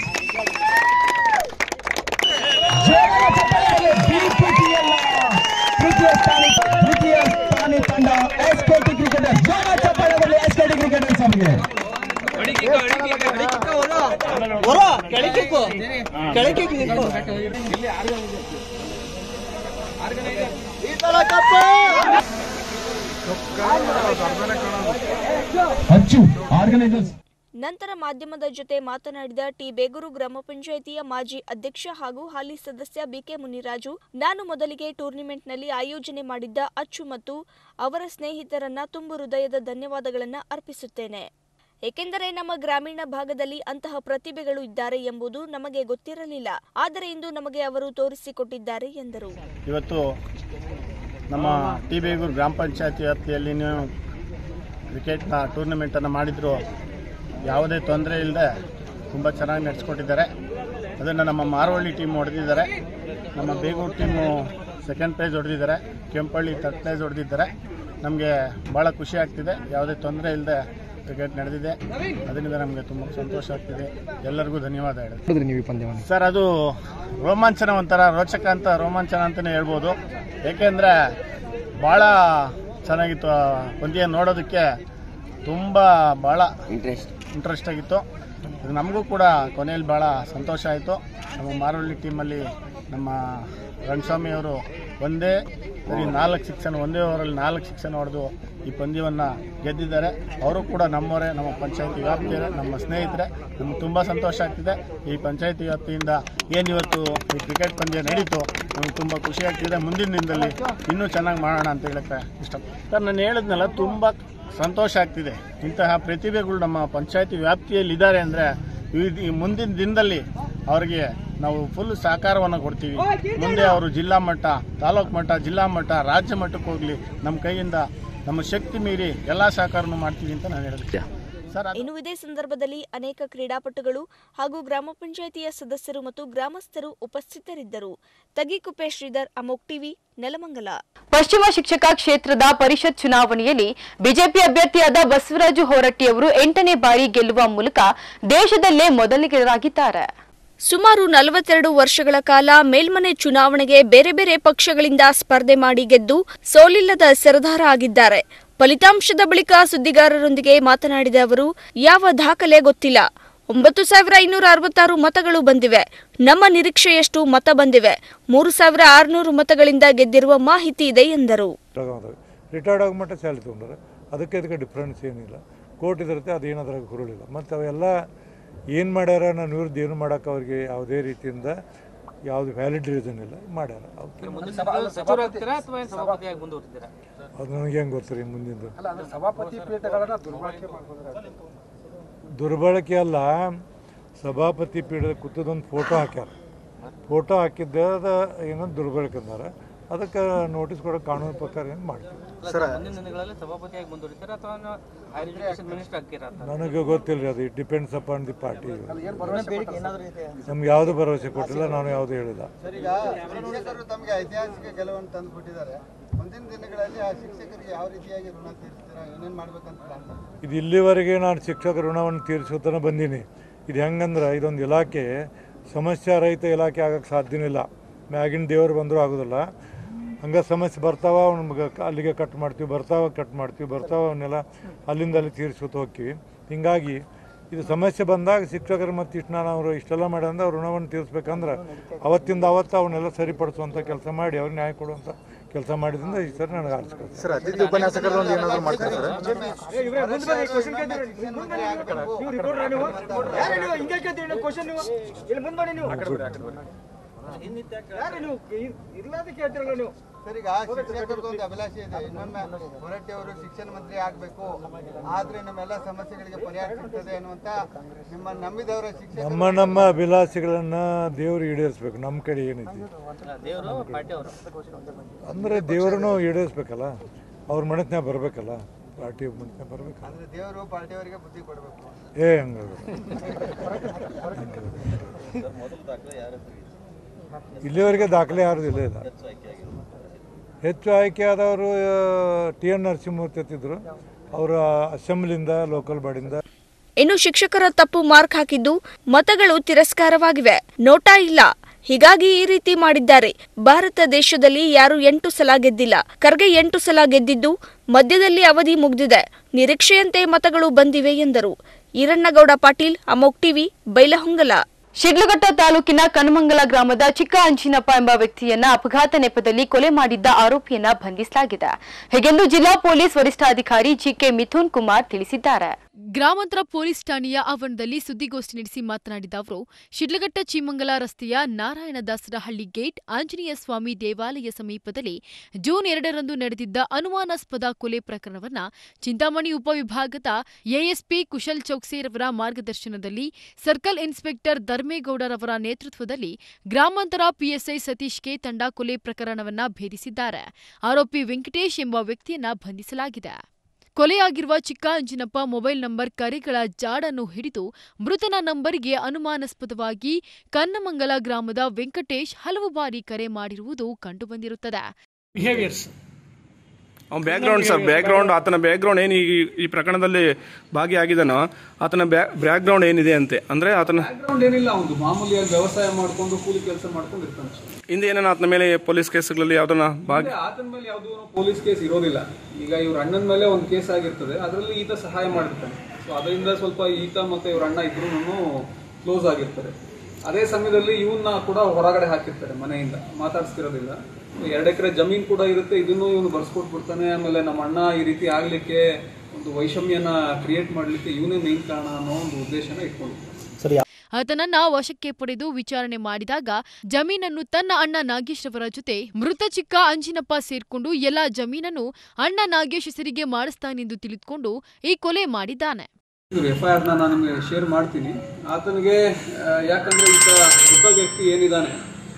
BPPL ತೃತೀಯ ಸ್ಥಾನ ತೃತೀಯ ಸ್ಥಾನ ತಂಡ ಎಸ್ಕೆಟಿ ಕ್ರಿಕೆಟರ್ ಜೋರ ಚಪ್ಪಾಳೆ ಎಸ್ಕೆಟಿ ಕ್ರಿಕೆಟರ್ಸ್ ಅವರಿಗೆ ಅಚ್ಚು ಆರ್ಗನೈಸರ್ಸ್ ನಂತರ ಮಾಧ್ಯಮದ ಜೊತೆ ಮಾತನಾಡಿದ ಟಿ ಬೇಗೂರು ಗ್ರಾಮ ಪಂಚಾಯಿತಿಯ ಮಾಜಿ ಅಧ್ಯಕ್ಷ ಹಾಗೂ ಹಾಲಿ ಸದಸ್ಯ ಬಿಕೆ ಮುನಿರಾಜು ನಾನು ಮೊದಲಿಗೆ ಟೂರ್ನಿಮೆಂಟ್ನಲ್ಲಿ ಆಯೋಜನೆ ಮಾಡಿದ್ದ ಅಚ್ಚು ಮತ್ತು ಅವರ ಸ್ನೇಹಿತರನ್ನ ತುಂಬು ಹೃದಯದ ಧನ್ಯವಾದಗಳನ್ನು ಅರ್ಪಿಸುತ್ತೇನೆ ಏಕೆಂದರೆ ನಮ್ಮ ಗ್ರಾಮೀಣ ಭಾಗದಲ್ಲಿ ಅಂತಹ ಪ್ರತಿಭೆಗಳು ಇದ್ದಾರೆ ಎಂಬುದು ನಮಗೆ ಗೊತ್ತಿರಲಿಲ್ಲ ಆದರೆ ಇಂದು ನಮಗೆ ಅವರು ತೋರಿಸಿಕೊಟ್ಟಿದ್ದಾರೆ ಎಂದರು ಇವತ್ತು ನಮ್ಮ ಟಿ ಬೇಗೂರು ಗ್ರಾಮ ಪಂಚಾಯತಿ ವ್ಯಾಪ್ತಿಯಲ್ಲಿ ನೀವು ಕ್ರಿಕೆಟ್ನ ಟೂರ್ನಮೆಂಟನ್ನು ಮಾಡಿದ್ರು ಯಾವುದೇ ತೊಂದರೆ ಇಲ್ಲದೆ ತುಂಬ ಚೆನ್ನಾಗಿ ನಡೆಸ್ಕೊಟ್ಟಿದ್ದಾರೆ ಅದನ್ನು ನಮ್ಮ ಮಾರವಳ್ಳಿ ಟೀಮ್ ಹೊಡೆದಿದ್ದಾರೆ ನಮ್ಮ ಬೇಗೂರು ಟೀಮು ಸೆಕೆಂಡ್ ಪ್ರೈಸ್ ಹೊಡೆದಿದ್ದಾರೆ ಕೆಂಪಳ್ಳಿ ಥರ್ಡ್ ಪ್ರೈಸ್ ಹೊಡೆದಿದ್ದಾರೆ ನಮಗೆ ಭಾಳ ಖುಷಿ ಆಗ್ತಿದೆ ಯಾವುದೇ ತೊಂದರೆ ಇಲ್ಲದೆ ಕ್ರಿಕೆಟ್ ನಡೆದಿದೆ ಅದರಿಂದ ನಮಗೆ ತುಂಬ ಸಂತೋಷ ಆಗ್ತಿದೆ ಎಲ್ಲರಿಗೂ ಧನ್ಯವಾದ ಹೇಳಿ ಸರ್ ಅದು ರೋಮಾಂಚನ ಒಂಥರ ರೋಚಕ ಅಂತ ರೋಮಾಂಚನ ಅಂತಲೇ ಹೇಳ್ಬೋದು ಏಕೆಂದರೆ ಭಾಳ ಚೆನ್ನಾಗಿತ್ತು ಆ ಪಂದ್ಯ ನೋಡೋದಕ್ಕೆ ತುಂಬ ಭಾಳ ಇಂಟ್ರೆಸ್ಟ್ ಇಂಟ್ರೆಸ್ಟ್ ಆಗಿತ್ತು ಇದು ನಮಗೂ ಕೂಡ ಕೊನೆಯಲ್ಲಿ ಭಾಳ ಸಂತೋಷ ಆಯಿತು ನಮ್ಮ ಮಾರವಳ್ಳಿ ಟೀಮಲ್ಲಿ ನಮ್ಮ ರಂಗಸ್ವಾಮಿ ಅವರು ಒಂದೇ ಬರೀ ನಾಲ್ಕು ಸಿಕ್ಸನ್ ಒಂದೇ ಓವರಲ್ಲಿ ನಾಲ್ಕು ಸಿಕ್ಸನ್ ಹೊಡೆದು ಈ ಪಂದ್ಯವನ್ನು ಗೆದ್ದಿದ್ದಾರೆ ಅವರು ಕೂಡ ನಮ್ಮವರೇ ನಮ್ಮ ಪಂಚಾಯತಿ ವ್ಯಾಪ್ತಿಯರೇ ನಮ್ಮ ಸ್ನೇಹಿತರೆ ನಮ್ಗೆ ತುಂಬ ಸಂತೋಷ ಆಗ್ತಿದೆ ಈ ಪಂಚಾಯತಿ ವ್ಯಾಪ್ತಿಯಿಂದ ಏನು ಇವತ್ತು ಈ ಕ್ರಿಕೆಟ್ ಪಂದ್ಯ ನಡೀತು ನಮಗೆ ತುಂಬ ಖುಷಿ ಆಗ್ತಿದೆ ಮುಂದಿನ ದಿನದಲ್ಲಿ ಇನ್ನೂ ಚೆನ್ನಾಗಿ ಮಾಡೋಣ ಅಂತ ಹೇಳಕ್ಕೆ ಇಷ್ಟ ಸರ್ ನಾನು ಹೇಳಿದ್ನಲ್ಲ ತುಂಬ ಸಂತೋಷ ಆಗ್ತಿದೆ ಇಂತಹ ಪ್ರತಿಭೆಗಳು ನಮ್ಮ ಪಂಚಾಯತಿ ವ್ಯಾಪ್ತಿಯಲ್ಲಿ ಇದ್ದಾರೆ ಅಂದರೆ ಈ ಮುಂದಿನ ದಿನದಲ್ಲಿ ಅವರಿಗೆ ನಾವು ಫುಲ್ ಸಹಕಾರವನ್ನು ಕೊಡ್ತೀವಿ ಮುಂದೆ ಅವರು ಜಿಲ್ಲಾ ಮಟ್ಟ ತಾಲೂಕು ಮಟ್ಟ ಜಿಲ್ಲಾ ಮಟ್ಟ ರಾಜ್ಯ ಮಟ್ಟಕ್ಕೆ ಹೋಗಲಿ ನಮ್ಮ ಕೈಯಿಂದ ನಮ್ಮ ಶಕ್ತಿ ಮೀರಿ ಎಲ್ಲ ಸಹಕಾರನೂ ಮಾಡ್ತೀವಿ ಅಂತ ನಾನು ಹೇಳಿದೆ ಸರ್ ಅದು- ಇನ್ನು ಇದೇ ಸಂದರ್ಭದಲ್ಲಿ ಅನೇಕ ಕ್ರೀಡಾಪಟುಗಳು ಹಾಗೂ ಗ್ರಾಮ ಪಂಚಾಯಿತಿಯ ಸದಸ್ಯರು ಮತ್ತು ಗ್ರಾಮಸ್ಥರು ಉಪಸ್ಥಿತರಿದ್ದರು ತಗಿಕುಪ್ಪೆ ಶ್ರೀಧರ್ ಅಮೋಕ್ ಟಿವಿ ನೆಲಮಂಗಲ ಪಶ್ಚಿಮ ಶಿಕ್ಷಕ ಕ್ಷೇತ್ರದ ಪರಿಷತ್ ಚುನಾವಣೆಯಲ್ಲಿ ಬಿಜೆಪಿ ಅಭ್ಯರ್ಥಿಯಾದ ಬಸವರಾಜು ಹೊರಟ್ಟಿಯವರು ಎಂಟನೇ ಬಾರಿ ಗೆಲ್ಲುವ ಮೂಲಕ ದೇಶದಲ್ಲೇ ಮೊದಲಿಗರಾಗಿದ್ದಾರೆ ಸುಮಾರು ನಲವತ್ತೆರಡು ವರ್ಷಗಳ ಕಾಲ ಮೇಲ್ಮನೆ ಚುನಾವಣೆಗೆ ಬೇರೆ ಬೇರೆ ಪಕ್ಷಗಳಿಂದ ಸ್ಪರ್ಧೆ ಮಾಡಿ ಗೆದ್ದು ಸೋಲಿಲ್ಲದ ಸರದಾರ ಆಗಿದ್ದಾರೆ ಫಲಿತಾಂಶದ ಬಳಿಕ ಸುದ್ದಿಗಾರರೊಂದಿಗೆ ಮಾತನಾಡಿದ ಅವರು ಯಾವ ದಾಖಲೆ ಗೊತ್ತಿಲ್ಲ ಒಂಬತ್ತು ಸಾವಿರ ಐನೂರ ಅರವತ್ತಾರು ಮತಗಳು ಬಂದಿವೆ ನಮ್ಮ ನಿರೀಕ್ಷೆಯಷ್ಟು ಮತ ಬಂದಿವೆ ಮೂರು ಸಾವಿರ ಆರುನೂರು ಮತಗಳಿಂದ ಗೆದ್ದಿರುವ ಮಾಹಿತಿ ಇದೆ ಎಂದರು ರಿಟೈರ್ಡ್ ಆಗೋ ಮಟ್ಟ ಸ್ಯಾಲ್ರಿ ತೊಗೊಂಡ್ರೆ ಅದಕ್ಕೆ ಅದಕ್ಕೆ ಡಿಫ್ರೆನ್ಸ್ ಏನಿಲ್ಲ ಕೋರ್ಟ್ ಇದಿರುತ್ತೆ ಅದೇನು ಅದ್ರಾಗ ಹುರುಳಿಲ್ಲ ಮತ್ತು ಅವೆಲ್ಲ ಏನು ಮಾಡ್ಯಾರ ನನ್ನ ವಿರುದ್ಧ ಏನು ಮಾಡೋಕೆ ಅವ್ರಿಗೆ ಯಾವುದೇ ರೀತಿಯಿಂದ ಯಾವುದು ವ್ಯಾಲಿಡ್ ರೀಸನ್ ಇಲ್ಲ ಮಾಡ್ಯಾರ ಅವ್ಕೆ ಅದು ನನಗೆ ಹೆಂಗೆ ಗೊತ್ತ್ರಿ ಮುಂದಿಂದು ದುರ್ಬಳಕೆ ಅಲ್ಲ ಸಭಾಪತಿ ಪೀಠದ ಕೂತದೊಂದು ಫೋಟೋ ಹಾಕ್ಯಾರ ಫೋಟೋ ಹಾಕಿದ್ದ ಅದು ಏನೋ ದುರ್ಬಳಕೆ ಅಂದಾರ ಅದಕ್ಕೆ ನೋಟಿಸ್ ಕೊಡೋ ಕಾನೂನು ಪ್ರಕಾರ ಏನು ಮಾಡ್ತೀವಿ ನನಗೆ ಗೊತ್ತಿಲ್ಲ ರೀ ಅದು it depends upon the party ನಮ್ಗೆ ಯಾವುದು ಭರವಸೆ ಕೊಟ್ಟಿಲ್ಲ ನಾನು ಯಾವುದು ಹೇಳಿಲ್ಲ ಸರ್ ಈಗ ಶಿಕ್ಷಕರು ತಮಗೆ ಐತಿಹಾಸಿಕ ಗೆಲುವನ್ನು ತಂದು ಕೊಟ್ಟಿದ್ದಾರೆ ಮುಂದಿನ ದಿನಗಳಲ್ಲಿ ಆ ಶಿಕ್ಷಕರಿಗೆ ಯಾವ ರೀತಿಯಾಗಿ ಋಣ ತೀರಿಸ್ತೀರಾ ಏನೇನು ಮಾಡ್ಬೇಕಂತ ಪ್ಲಾನ್ ಮಾಡ್ತೀರಾ? ಇದು ಇಲ್ಲಿವರೆಗೆ ನಾನು ಶಿಕ್ಷಕ ಋಣವನ್ನು ತೀರಿಸುತ್ತಾನೆ ಬಂದೀನಿ ಇದು ಹೆಂಗಂದ್ರೆ ಇದೊಂದು ಇಲಾಖೆ ಸಮಸ್ಯೆ ರಹಿತ ಇಲಾಖೆ ಆಗಕ್ಕೆ ಸಾಧ್ಯನೇ ಇಲ್ಲ ಮ್ಯಾಗಿನ ದೇವರು ಬಂದರೂ ಆಗೋದಿಲ್ಲ ಹಂಗೆ ಸಮಸ್ಯೆ ಬರ್ತಾವ ಅವ್ನ ಅಲ್ಲಿಗೆ ಕಟ್ ಮಾಡ್ತೀವಿ ಬರ್ತಾವ ಕಟ್ ಮಾಡ್ತೀವಿ ಬರ್ತಾವ ಅವನ್ನೆಲ್ಲ ಅಲ್ಲಿಂದ ಅಲ್ಲಿ ತೀರಿಸ್ಕೊತ ಹೋಗ್ತೀವಿ ಹಿಂಗಾಗಿ ಇದು ಸಮಸ್ಯೆ ಬಂದಾಗ ಶಿಕ್ಷಕರು ಮತ್ತು ಇಷ್ಟು ನಾನು ಅವರು ಇಷ್ಟೆಲ್ಲ ಮಾಡ್ಯಾರಂದ್ರೆ ಅವ್ರ ಋಣವನ್ನು ತೀರಿಸ್ಬೇಕಂದ್ರೆ ಅವತ್ತಿಂದ ಅವತ್ತು ಅವನ್ನೆಲ್ಲ ಸರಿಪಡಿಸುವಂಥ ಕೆಲಸ ಮಾಡಿ ಅವ್ರಿಗೆ ನ್ಯಾಯ ಕೊಡುವಂಥ ಕೆಲಸ ಮಾಡಿದ್ರಿಂದ ಈ ಸರ್ ನನಗೆ ಆರಿಸ್ಕೊಳ್ತಾರೆ ಸರ್ ಅತಿಥಿ ಉಪನ್ಯಾಸಕರು ಒಂದು ಏನಾದರೂ ಮಾಡ್ತಾರೆ ಮುಗ್ಗು. ಸರ್ ಈಗ ಶಿಕ್ಷಕರದ್ದು ಒಂದು ಅಭಿಲಾಷೆ ಇದೆ ಇನ್ನೊಮ್ಮೆ ಹೊರಟ್ಟಿ ಅವರು ಶಿಕ್ಷಣ ಮಂತ್ರಿ ಆಗಬೇಕು ಆದ್ರೆ ನಮ್ಮೆಲ್ಲ ಸಮಸ್ಯೆಗಳಿಗೆ ಪರಿಹಾರ ಸಿಗ್ತದೆ ಅನ್ನುವಂತ ನಿಮ್ಮ ನಂಬಿದವರ ಶಿಕ್ಷಕ ನಮ್ಮ ನಮ್ಮ ಅಭಿಲಾಷೆಗಳನ್ನು ದೇವರು ಈಡೇರಿಸ್ಬೇಕು ನಮ್ಮ ಕಡೆ ಏನೈತಿ ಅಂದರೆ ದೇವರನ್ನು ಈಡೇರಿಸ್ಬೇಕಲ್ಲ ಅವ್ರ ಮನಸ್ಸಿನಾಗ ಬರಬೇಕಲ್ಲ ಪಾರ್ಟಿ ಮನಸ್ಸಿನಾಗ ಬರಬೇಕಲ್ಲ ಅಂದ್ರೆ ದೇವರು ಪಾರ್ಟಿಯವರಿಗೆ ಬುದ್ಧಿ ಕೊಡಬೇಕು ಏ ಹಂಗಾಗ ಇಲ್ಲಿವರೆಗೆ ದಾಖಲೆ ಯಾರ್ದು ಇಲ್ಲ ಇಲ್ಲ ಹೆಚ್ಚು ಆಯ್ಕೆ ಆದವರು ಟಿ ಎನ್ ನರಸಿಂಹಮೂರ್ತಿ ಎತ್ತಿದ್ರು ಅವರು ಅಸೆಂಬ್ಲಿಯಿಂದ ಲೋಕಲ್ ಬಾಡಿಯಿಂದ ಇನ್ನು ಶಿಕ್ಷಕರ ತಪ್ಪು ಮಾರ್ಕ್ ಹಾಕಿದ್ದು ಮತಗಳು ತಿರಸ್ಕಾರವಾಗಿವೆ ನೋಟಾ ಇಲ್ಲ ಹೀಗಾಗಿ ಈ ರೀತಿ ಮಾಡಿದ್ದಾರೆ ಭಾರತ ದೇಶದಲ್ಲಿ ಯಾರು ಎಂಟು ಸಲ ಗೆದ್ದಿಲ್ಲ ಖರ್ಗೆ ಎಂಟು ಸಲ ಗೆದ್ದಿದ್ದು ಮಧ್ಯದಲ್ಲಿ ಅವಧಿ ಮುಗ್ದಿದೆ ನಿರೀಕ್ಷೆಯಂತೆ ಮತಗಳು ಬಂದಿವೆ ಎಂದರು ಈರಣ್ಣಗೌಡ ಪಾಟೀಲ್ ಅಮೋಕ್ ಟಿವಿ ಬೈಲಹೊಂಗಲ ಶಿಡ್ಲಘಟ್ಟ ತಾಲೂಕಿನ ಕನಮಂಗಲ ಗ್ರಾಮದ ಚಿಕ್ಕ ಅಂಜಿನಪ್ಪ ಎಂಬ ವ್ಯಕ್ತಿಯನ್ನ ಅಪಘಾತ ನೆಪದಲ್ಲಿ ಕೊಲೆ ಮಾಡಿದ್ದ ಆರೋಪಿಯನ್ನ ಬಂಧಿಸಲಾಗಿದೆ ಹೀಗೆಂದು ಜಿಲ್ಲಾ ಪೊಲೀಸ್ ವರಿಷ್ಠಾಧಿಕಾರಿ ಜಿಕೆ ಮಿಥುನ್ ಕುಮಾರ್ ತಿಳಿಸಿದ್ದಾರೆ ಗ್ರಾಮಾಂತರ ಪೊಲೀಸ್ ಠಾಣೆಯ ಆವರಣದಲ್ಲಿ ಸುದ್ದಿಗೋಷ್ಠಿ ನಡೆಸಿ ಮಾತನಾಡಿದ ಅವರು ಶಿಡ್ಲಘಟ್ಟ ಚೀಮಂಗಲ ರಸ್ತೆಯ ನಾರಾಯಣದಾಸರಹಳ್ಳಿ ಗೇಟ್ ಆಂಜನೇಯ ಸ್ವಾಮಿ ದೇವಾಲಯ ಸಮೀಪದಲ್ಲಿ ಜೂನ್ ಎರಡರಂದು ನಡೆದಿದ್ದ ಅನುಮಾನಾಸ್ಪದ ಕೊಲೆ ಪ್ರಕರಣವನ್ನ ಚಿಂತಾಮಣಿ ಉಪವಿಭಾಗದ ಎಎಸ್ಪಿ ಕುಶಲ್ ಚೌಕ್ಸೇರವರ ಮಾರ್ಗದರ್ಶನದಲ್ಲಿ ಸರ್ಕಲ್ ಇನ್ಸ್ಪೆಕ್ಟರ್ ಧರ್ಮೇಗೌಡರವರ ನೇತೃತ್ವದಲ್ಲಿ ಗ್ರಾಮಾಂತರ ಪಿಎಸ್ಐ ಸತೀಶ್ ಕೆ ತಂಡ ಕೊಲೆ ಪ್ರಕರಣವನ್ನ ಭೇದಿಸಿದ್ದಾರೆ ಆರೋಪಿ ವೆಂಕಟೇಶ್ ಎಂಬ ವ್ಯಕ್ತಿಯನ್ನ ಬಂಧಿಸಲಾಗಿದೆ ಕೊಲೆಯಾಗಿರುವ ಚಿಕ್ಕ ಅಂಜಿನಪ್ಪ ಮೊಬೈಲ್ ನಂಬರ್ ಕರೆಗಳ ಜಾಡನ್ನು ಹಿಡಿದು ಮೃತನ ನಂಬರ್ಗೆ ಅನುಮಾನಾಸ್ಪದವಾಗಿ ಕನ್ನಮಂಗಲ ಗ್ರಾಮದ ವೆಂಕಟೇಶ್ ಹಲವು ಬಾರಿ ಕರೆ ಮಾಡಿರುವುದು ಕಂಡುಬಂದಿರುತ್ತದೆ ಬಿಹೇವಿಯರ್ಸ್ ಅವ್ನ ಬ್ಯಾಕ್ಗ್ರೌಂಡ್ ಸರ್ ಬ್ಯಾಕ್ಗ್ರೌಂಡ್ ಆತನ ಬ್ಯಾಕ್ಗ್ರೌಂಡ್ ಏನು ಈ ಈ ಪ್ರಕರಣದಲ್ಲಿ ಭಾಗಿಯಾಗಿದ್ದಾನೋ ಆತನ ಬ್ಯಾಕ್ಗ್ರೌಂಡ್ ಏನಿದೆ ಅಂತೆ ಅಂದರೆ ಆತನ ಬ್ಯಾಕ್ಗ್ರೌಂಡ್ ಏನಿಲ್ಲ ಒಂದು ಮಾಮೂಲಿಯಾಗಿ ವ್ಯವಸಾಯ ಮಾಡ್ಕೊಂಡು ಕೂಲಿ ಕೆಲಸ ಮಾಡ್ಕೊಂಡು ಇರ್ತಾನೆ ಅಷ್ಟೇ. ಹಿಂದೆ ಏನೇನು ಆತನ ಮೇಲೆ ಪೊಲೀಸ್ ಕೇಸ್ಗಳಲ್ಲಿ ಯಾವ್ದನ್ನ ಭಾಗಿ ಅಂದ್ರೆ ಆತನ ಮೇಲೆ ಯಾವುದೂ ಪೊಲೀಸ್ ಕೇಸ್ ಇರೋದಿಲ್ಲ ಈಗ ಇವ್ರ ಅಣ್ಣನ ಮೇಲೆ ಒಂದು ಕೇಸ್ ಆಗಿರ್ತದೆ ಅದರಲ್ಲಿ ಈತ ಸಹಾಯ ಮಾಡಿರ್ತಾನೆ ಸೊ ಅದರಿಂದ ಸ್ವಲ್ಪ ಈತ ಮತ್ತೆ ಇವ್ರ ಅಣ್ಣ ಇಬ್ರು ಕ್ಲೋಸ್ ಆಗಿರ್ತಾರೆ ಅದೇ ಸಮಯದಲ್ಲಿ ಇವನ್ನ ಕೂಡ ಹೊರಗಡೆ ಹಾಕಿರ್ತಾರೆ ಮನೆಯಿಂದ ಮಾತಾಡ್ಸ್ತಿರೋದಿಲ್ಲ ಎರಡು ಎಕರೆ ಜಮೀನ್ ಕೂಡ ಇರುತ್ತೆ ಇದನ್ನು ಇವನು ಬರ್ಸ್ಕೊಟ್ಬಿಡ್ತಾನೆ ಆಮೇಲೆ ನಮ್ಮ ಅಣ್ಣ ಈ ರೀತಿ ಆಗ್ಲಿಕ್ಕೆ ಒಂದು ವೈಷಮ್ಯನ ಕ್ರಿಯೇಟ್ ಮಾಡ್ಲಿಕ್ಕೆ ಇವನೇ ಮೇನ್ ಕಾರಣ ಅನ್ನೋ ಒಂದು ಉದ್ದೇಶನ ಇಟ್ಕೊಂಡಿರ್ತಾನೆ ಆತನನ್ನ ವಶಕ್ಕೆ ಪಡೆದು ವಿಚಾರಣೆ ಮಾಡಿದಾಗ ಜಮೀನನ್ನು ತನ್ನ ಅಣ್ಣ ನಾಗೇಶ್ ರವರ ಜೊತೆ ಮೃತ ಚಿಕ್ಕ ಅಂಜಿನಪ್ಪ ಸೇರ್ಕೊಂಡು ಎಲ್ಲಾ ಜಮೀನನ್ನು ಅಣ್ಣ ನಾಗೇಶ್ ಹೆಸರಿಗೆ ಮಾಡಿಸ್ತಾನೆಂದು ತಿಳಿದುಕೊಂಡು ಈ ಕೊಲೆ ಮಾಡಿದ್ದಾನೆ ಎಫ್ ಐ ಆರ್ನ ನಾನು ನಿಮಗೆ ಶೇರ್ ಮಾಡ್ತೀನಿ ಆತನಿಗೆ ಆ, ಯಾಕಂದ್ರೆ ಈತ ಮೃತ ವ್ಯಕ್ತಿ ಏನಿದ್ದಾನೆ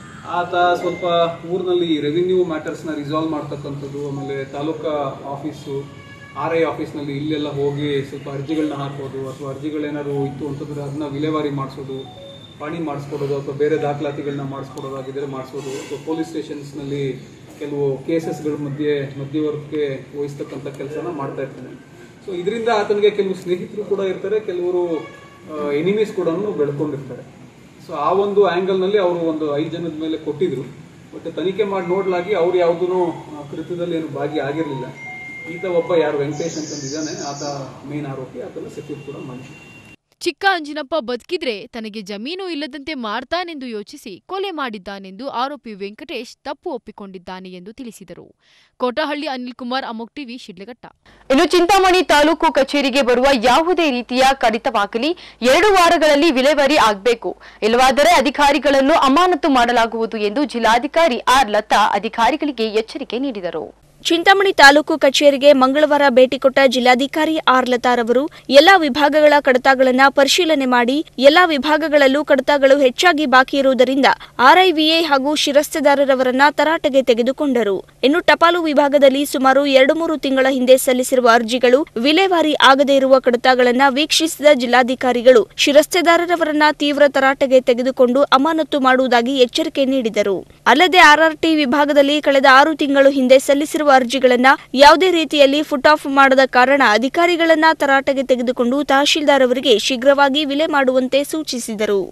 ಆತ ಸ್ವಲ್ಪ ಊರಿನಲ್ಲಿ ರೆವಿನ್ಯೂ ಮ್ಯಾಟರ್ಸ್ನ ರಿಸಾಲ್ವ್ ಮಾಡ್ತಕ್ಕಂಥದ್ದು ಆಮೇಲೆ ತಾಲೂಕಾ ಆಫೀಸು ಆರ್ ಐ ಆಫೀಸ್ನಲ್ಲಿ ಇಲ್ಲೆಲ್ಲ ಹೋಗಿ ಸ್ವಲ್ಪ ಅರ್ಜಿಗಳನ್ನ ಹಾಕೋದು ಅಥವಾ ಅರ್ಜಿಗಳೇನಾದ್ರು ಇತ್ತು ಅಂತಂದ್ರೆ ಅದನ್ನ ವಿಲೇವಾರಿ ಮಾಡಿಸೋದು ಪಾಣಿ ಮಾಡಿಸ್ಕೊಡೋದು ಅಥವಾ ಬೇರೆ ದಾಖಲಾತಿಗಳನ್ನ ಮಾಡಿಸ್ಕೊಡೋದಾಗಿದ್ದರೆ ಮಾಡಿಸೋದು ಅಥವಾ ಪೊಲೀಸ್ ಸ್ಟೇಷನ್ಸ್ನಲ್ಲಿ ಕೆಲವು ಕೇಸಸ್ಗಳ ಮಧ್ಯೆ ಮಧ್ಯವರ್ಗಕ್ಕೆ ವಹಿಸ್ತಕ್ಕಂಥ ಕೆಲಸನ ಮಾಡ್ತಾ ಇರ್ತಾನೆ ಸೊ ಇದರಿಂದ ಆತನಿಗೆ ಕೆಲವು ಸ್ನೇಹಿತರು ಕೂಡ ಇರ್ತಾರೆ ಕೆಲವರು ಎನಿಮೀಸ್ ಕೂಡ ಬೆಳ್ಕೊಂಡಿರ್ತಾರೆ ಸೊ ಆ ಒಂದು ಆ್ಯಂಗಲ್ನಲ್ಲಿ ಅವರು ಒಂದು ಐದು ಜನದ ಮೇಲೆ ಕೊಟ್ಟಿದ್ರು ಬಟ್ ತನಿಖೆ ಮಾಡಿ ನೋಡ್ಲಾಗಿ ಅವ್ರು ಯಾವುದೂ ಕೃತ್ಯದಲ್ಲಿ ಏನು ಭಾಗಿ ಆಗಿರಲಿಲ್ಲ ಈತ ಒಬ್ಬ ಯಾರು ವೆಂಕಟೇಶ್ ಅಂತಂದಿದ್ದಾನೆ ಆತ ಮೇನ್ ಆರೋಪಿ ಆತನ ಸೆಕ್ಯೂರ್ ಕೂಡ ಮಾಡಿದ್ರು ಚಿಕ್ಕ ಅಂಜಿನಪ್ಪ ಬದುಕಿದ್ರೆ ತನಗೆ ಜಮೀನು ಇಲ್ಲದಂತೆ ಮಾಡ್ತಾನೆಂದು ಯೋಚಿಸಿ ಕೊಲೆ ಮಾಡಿದ್ದಾನೆಂದು ಆರೋಪಿ ವೆಂಕಟೇಶ್ ತಪ್ಪು ಒಪ್ಪಿಕೊಂಡಿದ್ದಾನೆ ಎಂದು ತಿಳಿಸಿದರು ಕೋಟಹಳ್ಳಿ ಅನಿಲ್ ಕುಮಾರ್ ಅಮೋಕ್ ಟಿವಿ ಶಿಡ್ಲಘಟ್ಟ ಇನ್ನು ಚಿಂತಾಮಣಿ ತಾಲೂಕು ಕಚೇರಿಗೆ ಬರುವ ಯಾವುದೇ ರೀತಿಯ ಕಡಿತವಾಗಲಿ ಎರಡು ವಾರಗಳಲ್ಲಿ ವಿಲೇವಾರಿ ಆಗಬೇಕು ಇಲ್ಲವಾದರೆ ಅಧಿಕಾರಿಗಳನ್ನು ಅಮಾನತು ಮಾಡಲಾಗುವುದು ಎಂದು ಜಿಲ್ಲಾಧಿಕಾರಿ ಆರ್ ಲತಾ ಅಧಿಕಾರಿಗಳಿಗೆ ಎಚ್ಚರಿಕೆ ನೀಡಿದರು ಚಿಂತಾಮಣಿ ತಾಲೂಕು ಕಚೇರಿಗೆ ಮಂಗಳವಾರ ಭೇಟಿ ಕೊಟ್ಟ ಜಿಲ್ಲಾಧಿಕಾರಿ ಆರ್ ಲತಾರವರು ಎಲ್ಲಾ ವಿಭಾಗಗಳ ಕಡತಗಳನ್ನು ಪರಿಶೀಲನೆ ಮಾಡಿ ಎಲ್ಲಾ ವಿಭಾಗಗಳಲ್ಲೂ ಕಡತಗಳು ಹೆಚ್ಚಾಗಿ ಬಾಕಿ ಇರುವುದರಿಂದ ಆರ್ಐವಿಎ ಹಾಗೂ ಶಿರಸ್ತೆದಾರರವರನ್ನ ತರಾಟೆಗೆ ತೆಗೆದುಕೊಂಡರು ಇನ್ನು ಟಪಾಲು ವಿಭಾಗದಲ್ಲಿ ಸುಮಾರು ಎರಡು ಮೂರು ತಿಂಗಳ ಹಿಂದೆ ಸಲ್ಲಿಸಿರುವ ಅರ್ಜಿಗಳು ವಿಲೇವಾರಿ ಆಗದೇ ಇರುವ ಕಡತಗಳನ್ನು ವೀಕ್ಷಿಸಿದ ಜಿಲ್ಲಾಧಿಕಾರಿಗಳು ಶಿರಸ್ತೆದಾರರವರನ್ನ ತೀವ್ರ ತರಾಟೆಗೆ ತೆಗೆದುಕೊಂಡು ಅಮಾನತು ಮಾಡುವುದಾಗಿ ಎಚ್ಚರಿಕೆ ನೀಡಿದರು ಅಲ್ಲದೆ ಆರ್ಆರ್ಟಿ ವಿಭಾಗದಲ್ಲಿ ಕಳೆದ ಆರು ತಿಂಗಳು ಹಿಂದೆ ಸಲ್ಲಿಸಿರುವ ಅರ್ಜಿಗಳನ್ನ ಯಾವುದೇ ರೀತಿಯಲ್ಲಿ ಫುಟ್ ಆಫ್ ಮಾಡದ ಕಾರಣ ಅಧಿಕಾರಿಗಳನ್ನ ತರಾಟೆಗೆ ತೆಗೆದುಕೊಂಡು ತಹಶೀಲ್ದಾರ್ ಅವರಿಗೆ ಶೀಘ್ರವಾಗಿ ವಿಲೆ ಮಾಡುವಂತೆ ಸೂಚಿಸಿದರು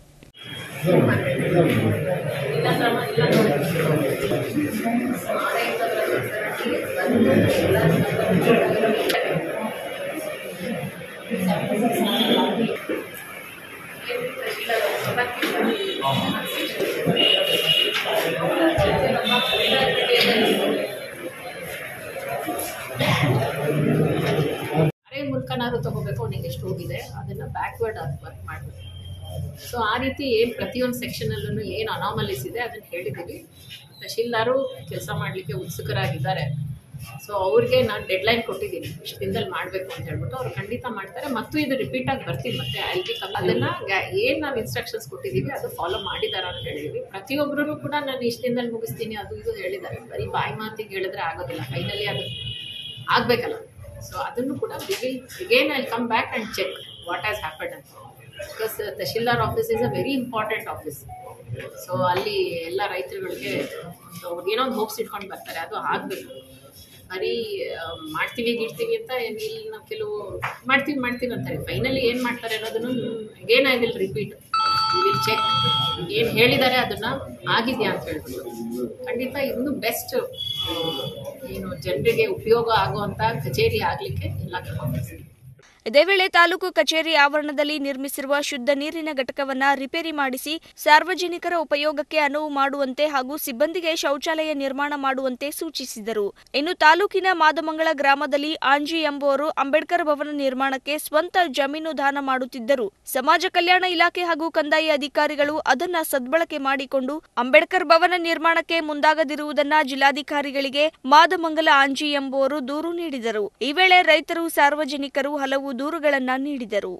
ಅರೆ ಮೂಲಕನಾದ್ರು ತಗೋಬೇಕು ಅವ್ನಿಗೆ ಎಷ್ಟು ಹೋಗಿದೆ ಅದನ್ನ ಬ್ಯಾಕ್ವರ್ಡ್ ವರ್ಕ್ ಮಾಡಬೇಕು ಸೊ ಆ ರೀತಿ ಏನು ಪ್ರತಿಯೊಂದು ಸೆಕ್ಷನಲ್ಲೂ ಏನು ಅನಾಮಲೀಸ್ ಇದೆ ಅದನ್ನು ಹೇಳಿದ್ದೀವಿ ತಹಶೀಲ್ದಾರು ಕೆಲಸ ಮಾಡಲಿಕ್ಕೆ ಉತ್ಸುಕರಾಗಿದ್ದಾರೆ ಸೊ ಅವ್ರಿಗೆ ನಾನು ಡೆಡ್ಲೈನ್ ಕೊಟ್ಟಿದ್ದೀನಿ ಇಷ್ಟು ದಿನದಲ್ಲಿ ಮಾಡಬೇಕು ಅಂತ ಹೇಳ್ಬಿಟ್ಟು ಅವ್ರು ಖಂಡಿತ ಮಾಡ್ತಾರೆ ಮತ್ತು ಇದು ರಿಪೀಟ್ ಆಗಿ ಬರ್ತೀನಿ ಮತ್ತೆ ಐ ಬಿ ಕಮ್ ಅದನ್ನು ಏನು ನಾವು ಇನ್ಸ್ಟ್ರಕ್ಷನ್ಸ್ ಕೊಟ್ಟಿದ್ದೀವಿ ಅದು ಫಾಲೋ ಮಾಡಿದಾರ ಅಂತ ಹೇಳಿದ್ವಿ ಪ್ರತಿಯೊಬ್ಬರೂ ಕೂಡ ನಾನು ಇಷ್ಟು ದಿನದಲ್ಲಿ ಮುಗಿಸ್ತೀನಿ ಅದು ಇದು ಹೇಳಿದ್ದಾರೆ ಬರೀ ಬಾಯಿ ಮಾತಿಗೆ ಹೇಳಿದ್ರೆ ಆಗೋದಿಲ್ಲ ಫೈನಲಿ ಅದು ಆಗಬೇಕಲ್ಲ ಸೊ ಅದನ್ನು ಕೂಡ we will again I come back and check what has happen ಅಂತ because tahsildar office is a very important office so ಅಲ್ಲಿ ಎಲ್ಲ ರೈತರುಗಳಿಗೆ ಒಂದು ಅವ್ರಿಗೇನೋ ಒಂದು ಹೋಪ್ಸ್ ಇಟ್ಕೊಂಡು ಬರ್ತಾರೆ ಅದು ಆಗಬೇಕು ಬರೀ ಆ, ಮಾಡ್ತೀವಿ ಗಿಡ್ತೀವಿ ಅಂತ ಏನ್ ಇಲ್ಲಿ ನಾವು ಕೆಲವು ಮಾಡ್ತೀವಿ ಮಾಡ್ತೀವಿ ಅಂತಾರೆ ಫೈನಲಿ ಏನು ಮಾಡ್ತಾರೆ ಅನ್ನೋದನ್ನು again I will repeat we will check ಏನು ಹೇಳಿದ್ದಾರೆ ಅದನ್ನು ಆಗಿದೆಯಾ ಅಂತ ಹೇಳ್ಬಿಟ್ಟು ಖಂಡಿತ ಇನ್ನೂ ಬೆಸ್ಟ್ ಏನು ಜನರಿಗೆ ಉಪಯೋಗ ಆಗುವಂಥ ಕಚೇರಿ ಆಗಲಿಕ್ಕೆ ಎಲ್ಲ ಕ್ರಮ ವಹಿಸ್ತೀವಿ. ಇದೇ ವೇಳೆ ತಾಲೂಕು ಕಚೇರಿ ಆವರಣದಲ್ಲಿ ನಿರ್ಮಿಸಿರುವ ಶುದ್ಧ ನೀರಿನ ಘಟಕವನ್ನ ರಿಪೇರಿ ಮಾಡಿಸಿ ಸಾರ್ವಜನಿಕರ ಉಪಯೋಗಕ್ಕೆ ಅನುವು ಮಾಡುವಂತೆ ಹಾಗೂ ಸಿಬ್ಬಂದಿಗೆ ಶೌಚಾಲಯ ನಿರ್ಮಾಣ ಮಾಡುವಂತೆ ಸೂಚಿಸಿದರು ಇನ್ನು ತಾಲೂಕಿನ ಮಾದಮಂಗಳ ಗ್ರಾಮದಲ್ಲಿ ಆಂಜಿ ಎಂಬುವರು ಅಂಬೇಡ್ಕರ್ ಭವನ ನಿರ್ಮಾಣಕ್ಕೆ ಸ್ವಂತ ಜಮೀನು ದಾನ ಮಾಡುತ್ತಿದ್ದರು ಸಮಾಜ ಕಲ್ಯಾಣ ಇಲಾಖೆ ಹಾಗೂ ಕಂದಾಯ ಅಧಿಕಾರಿಗಳು ಅದನ್ನ ಸದ್ಬಳಕೆ ಮಾಡಿಕೊಂಡು ಅಂಬೇಡ್ಕರ್ ಭವನ ನಿರ್ಮಾಣಕ್ಕೆ ಮುಂದಾಗದಿರುವುದನ್ನ ಜಿಲ್ಲಾಧಿಕಾರಿಗಳಿಗೆ ಮಾದಮಂಗಲ ಆಂಜಿ ಎಂಬುವರು ದೂರು ನೀಡಿದರು ಈ ವೇಳೆ ರೈತರು ಸಾರ್ವಜನಿಕರು ಹಲವು ದೂರುಗಳನ್ನ ನೀಡಿದರು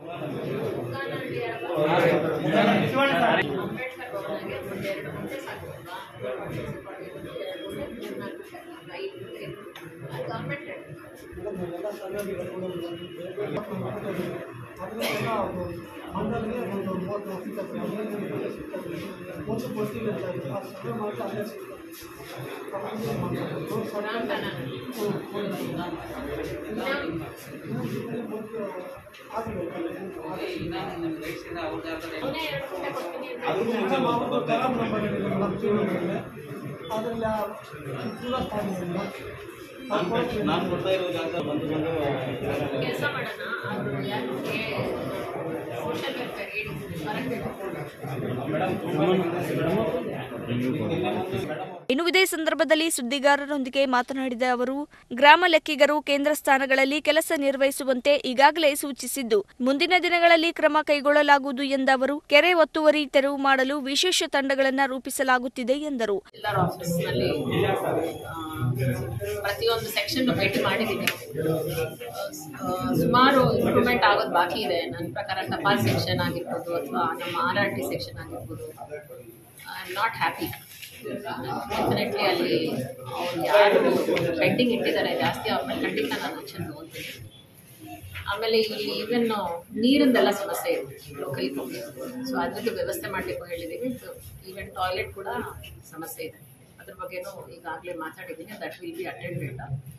ನಾನು ಕೊಡ್ತಾ ಇರೋ ಜಾಗ ಬಂದು ಬಂದು ಕೆಲಸ ಮಾಡೋಣ ಅವರು ಯಾರಿಗೆ ಸೋಷಿಯಲ್ ವೆಲ್ಫೇರ್ ಏಡ್ ಬರಕ್ಕೆ ಇನ್ನು ಇದೇ ಸಂದರ್ಭದಲ್ಲಿ ಸುದ್ದಿಗಾರರೊಂದಿಗೆ ಮಾತನಾಡಿದ ಅವರು ಗ್ರಾಮ ಲೆಕ್ಕಿಗರು ಕೇಂದ್ರ ಸ್ಥಾನಗಳಲ್ಲಿ ಕೆಲಸ ನಿರ್ವಹಿಸುವಂತೆ ಈಗಾಗಲೇ ಸೂಚಿಸಿದ್ದು ಮುಂದಿನ ದಿನಗಳಲ್ಲಿ ಕ್ರಮ ಕೈಗೊಳ್ಳಲಾಗುವುದು ಎಂದ ಅವರು ಕೆರೆ ಒತ್ತುವರಿ ತೆರವು ಮಾಡಲು ವಿಶೇಷ ತಂಡಗಳನ್ನು ರೂಪಿಸಲಾಗುತ್ತಿದೆ ಎಂದರು ಎಲ್ಲರ ಆಫೀಸ್ನಲ್ಲಿ ಪ್ರತಿಯೊಂದು ಸೆಕ್ಷನ್ ಭೇಟಿ ಮಾಡಿದ್ದೀನಿ ಆ, ಸುಮಾರು ಇಂಪ್ರೂವ್ಮೆಂಟ್ ಆಗೋದು ಬಾಕಿ ಇದೆ ನನ್ನ ಪ್ರಕಾರ ಟಪಾಲ್ ಸೆಕ್ಷನ್ ಆಗಿರ್ಬೋದು ಅಥವಾ ನಮ್ಮ ಆರ್ ಆರ್ ಟಿ ಸೆಕ್ಷನ್ ಆಗಿರ್ಬೋದು I am not happy definitely ಅಲ್ಲಿ ಅವ್ರು ಯಾರು ಪೆಂಡಿಂಗ್ ಇಟ್ಟಿದ್ದಾರೆ ಜಾಸ್ತಿ ಅವ್ರ ಮೇಲೆ ಖಂಡಿತ ನಾನು ಆಕ್ಷನ್ ತಗೊಳ್ತೀನಿ ಆಮೇಲೆ ಇಲ್ಲಿ ಈವನ್ ನೀರಿಂದೆಲ್ಲ ಸಮಸ್ಯೆ ಇದೆ ಲೋಕಲ್ ಸೊ ಅದ್ರದ್ದು ವ್ಯವಸ್ಥೆ ಮಾಡಲಿಕ್ಕೂ ಹೇಳಿದ್ದೀವಿ ಈವನ್ ಟಾಯ್ಲೆಟ್ ಕೂಡ ಸಮಸ್ಯೆ ಇದೆ ಅದ್ರ ಬಗ್ಗೆನೂ ಈಗಾಗಲೇ ಮಾತಾಡಿದ್ದೀನಿ ದಟ್ ವಿಲ್ ಬಿ ಅಟೆಂಡೆಡ್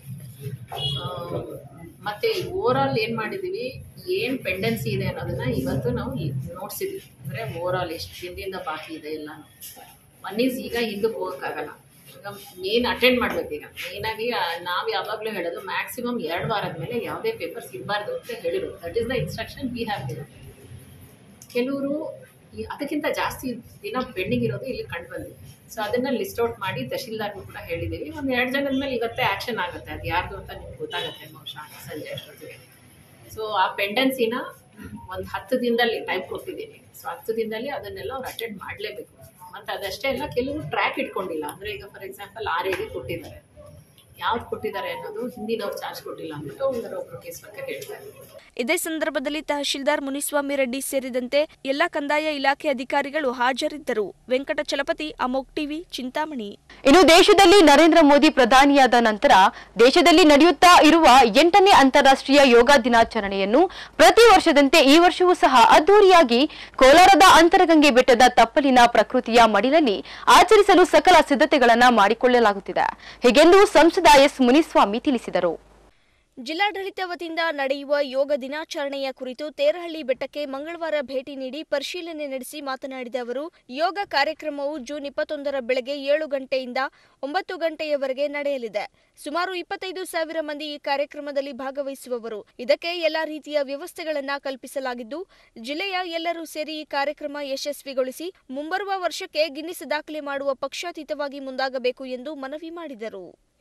ಮತ್ತೆ ಓವರ್ ಆಲ್ ಏನು ಮಾಡಿದ್ದೀವಿ ಏನು ಪೆಂಡೆನ್ಸಿ ಇದೆ ಅನ್ನೋದನ್ನ ಇವತ್ತು ನಾವು ನೋಡ್ಸಿದ್ವಿ ಅಂದರೆ ಓವರ್ ಆಲ್ ಎಷ್ಟು ದಿನದಿಂದ ಬಾಕಿ ಇದೆ ಎಲ್ಲಾನು ಒನ್ ಈಸ್ ಈಗ ಹಿಂದಕ್ಕೆ ಹೋಗೋಕ್ಕಾಗಲ್ಲ ಈಗ ಮೇನ್ ಅಟೆಂಡ್ ಮಾಡ್ಬೇಕು ಈಗ ಮೇನಾಗಿ ನಾವು ಯಾವಾಗಲೂ ಹೇಳೋದು ಮ್ಯಾಕ್ಸಿಮಮ್ ಎರಡು ವಾರದ ಮೇಲೆ ಯಾವುದೇ ಪೇಪರ್ಸ್ ಇರಬಾರ್ದು ಅಂತ ಹೇಳಿರೋದು that is the instruction we have given ಕೆಲವರು ಈ- ಅದಕ್ಕಿಂತ ಜಾಸ್ತಿ ದಿನ ಪೆಂಡಿಂಗ್ ಇರೋದು ಇಲ್ಲಿ ಕಂಡು ಬಂದಿದೆ ಸೊ ಅದನ್ನ ಲಿಸ್ಟ್ ಔಟ್ ಮಾಡಿ ತಹಶೀಲ್ದಾರ್ಗೂ ಕೂಡ ಹೇಳಿದ್ದೀವಿ ಒಂದು ಎರಡು ಜನದ ಮೇಲೆ ಇವತ್ತೇ ಆ್ಯಕ್ಷನ್ ಆಗುತ್ತೆ ಅದು ಯಾರ್ದು ಅಂತ ನಿಮ್ಗೆ ಗೊತ್ತಾಗುತ್ತೆ ಬಹುಶಃ ಸಂಜೆ ಅಷ್ಟೊತ್ತಿಗೆ ಸೊ ಆ ಪೆಂಡೆನ್ಸಿನ ಒಂದು ಹತ್ತು ದಿನದಲ್ಲಿ ಟೈಪ್ ಕೊಟ್ಟಿದ್ದೀನಿ ಸೊ ಹತ್ತು ದಿನದಲ್ಲಿ ಅದನ್ನೆಲ್ಲ ಅವ್ರು ಅಟೆಂಡ್ ಮಾಡಲೇಬೇಕು ಮತ್ತು ಅದಷ್ಟೇ ಅಲ್ಲ ಕೆಲವು ಟ್ರ್ಯಾಕ್ ಇಟ್ಕೊಂಡಿಲ್ಲ ಅಂದರೆ ಈಗ ಫಾರ್ ಎಕ್ಸಾಂಪಲ್ ಆರ್ ಎಗೆ ಕೊಟ್ಟಿದ್ದಾರೆ ಯಾವ್ದು ಕೊಟ್ಟಿದ್ದಾರೆ ಅನ್ನೋದು ಹಿಂದಿನವ್ರು ಚಾರ್ಜ್ ಕೊಟ್ಟಿಲ್ಲ ಅಂದ್ಬಿಟ್ಟು ಒಂದರ ಒಬ್ಬರು ಕೇಸ್ ಬಗ್ಗೆ ಹೇಳ್ತಾರೆ ಇದೇ ಸಂದರ್ಭದಲ್ಲಿ ತಹಶೀಲ್ದಾರ್ ಮುನಿಸ್ವಾಮಿ ರೆಡ್ಡಿ ಸೇರಿದಂತೆ ಎಲ್ಲ ಕಂದಾಯ ಇಲಾಖೆ ಅಧಿಕಾರಿಗಳು ಹಾಜರಿದ್ದರು ವೆಂಕಟಚಲಪತಿ ಅಮೋಕ್ ಟಿವಿ ಚಿಂತಾಮಣಿ ಇನ್ನು ದೇಶದಲ್ಲಿ ನರೇಂದ್ರ ಮೋದಿ ಪ್ರಧಾನಿಯಾದ ನಂತರ ದೇಶದಲ್ಲಿ ನಡೆಯುತ್ತಾ ಇರುವ ಎಂಟನೇ ಅಂತಾರಾಷ್ಟ್ರೀಯ ಯೋಗ ದಿನಾಚರಣೆಯನ್ನು ಪ್ರತಿ ವರ್ಷದಂತೆ ಈ ವರ್ಷವೂ ಸಹ ಅದ್ದೂರಿಯಾಗಿ ಕೋಲಾರದ ಅಂತರಗಂಗೆ ಬೆಟ್ಟದ ತಪ್ಪಲಿನ ಪ್ರಕೃತಿಯ ಮಡಿಲಲ್ಲಿ ಆಚರಿಸಲು ಸಕಲ ಸಿದ್ಧತೆಗಳನ್ನ ಮಾಡಿಕೊಳ್ಳಲಾಗುತ್ತಿದೆ ಹೀಗೆಂದು ಸಂಸದ ಎಸ್ ಮುನಿಸ್ವಾಮಿ ತಿಳಿಸಿದರು ಜಿಲ್ಲಾಡಳಿತ ವತಿಯಿಂದ ನಡೆಯುವ ಯೋಗ ದಿನಾಚರಣೆಯ ಕುರಿತು ತೇರಹಳ್ಳಿ ಬೆಟ್ಟಕ್ಕೆ ಮಂಗಳವಾರ ಭೇಟಿ ನೀಡಿ ಪರಿಶೀಲನೆ ನಡೆಸಿ ಮಾತನಾಡಿದ ಅವರು ಯೋಗ ಕಾರ್ಯಕ್ರಮವು ಜೂನ್ ಇಪ್ಪತ್ತೊಂದರ ಬೆಳಗ್ಗೆ ಏಳು ಗಂಟೆಯಿಂದ ಒಂಬತ್ತು ಗಂಟೆಯವರೆಗೆ ನಡೆಯಲಿದೆ ಸುಮಾರು ಇಪ್ಪತ್ತೈದು ಸಾವಿರ ಮಂದಿ ಈ ಕಾರ್ಯಕ್ರಮದಲ್ಲಿ ಭಾಗವಹಿಸುವವರು ಇದಕ್ಕೆ ಎಲ್ಲಾ ರೀತಿಯ ವ್ಯವಸ್ಥೆಗಳನ್ನ ಕಲ್ಪಿಸಲಾಗಿದ್ದು ಜಿಲ್ಲೆಯ ಎಲ್ಲರೂ ಸೇರಿ ಈ ಕಾರ್ಯಕ್ರಮ ಯಶಸ್ವಿಗೊಳಿಸಿ ಮುಂಬರುವ ವರ್ಷಕ್ಕೆ ಗಿನ್ನಿಸ್ ದಾಖಲೆ ಮಾಡುವ ಪಕ್ಷಾತೀತವಾಗಿ ಮುಂದಾಗಬೇಕು ಎಂದು ಮನವಿ ಮಾಡಿದರು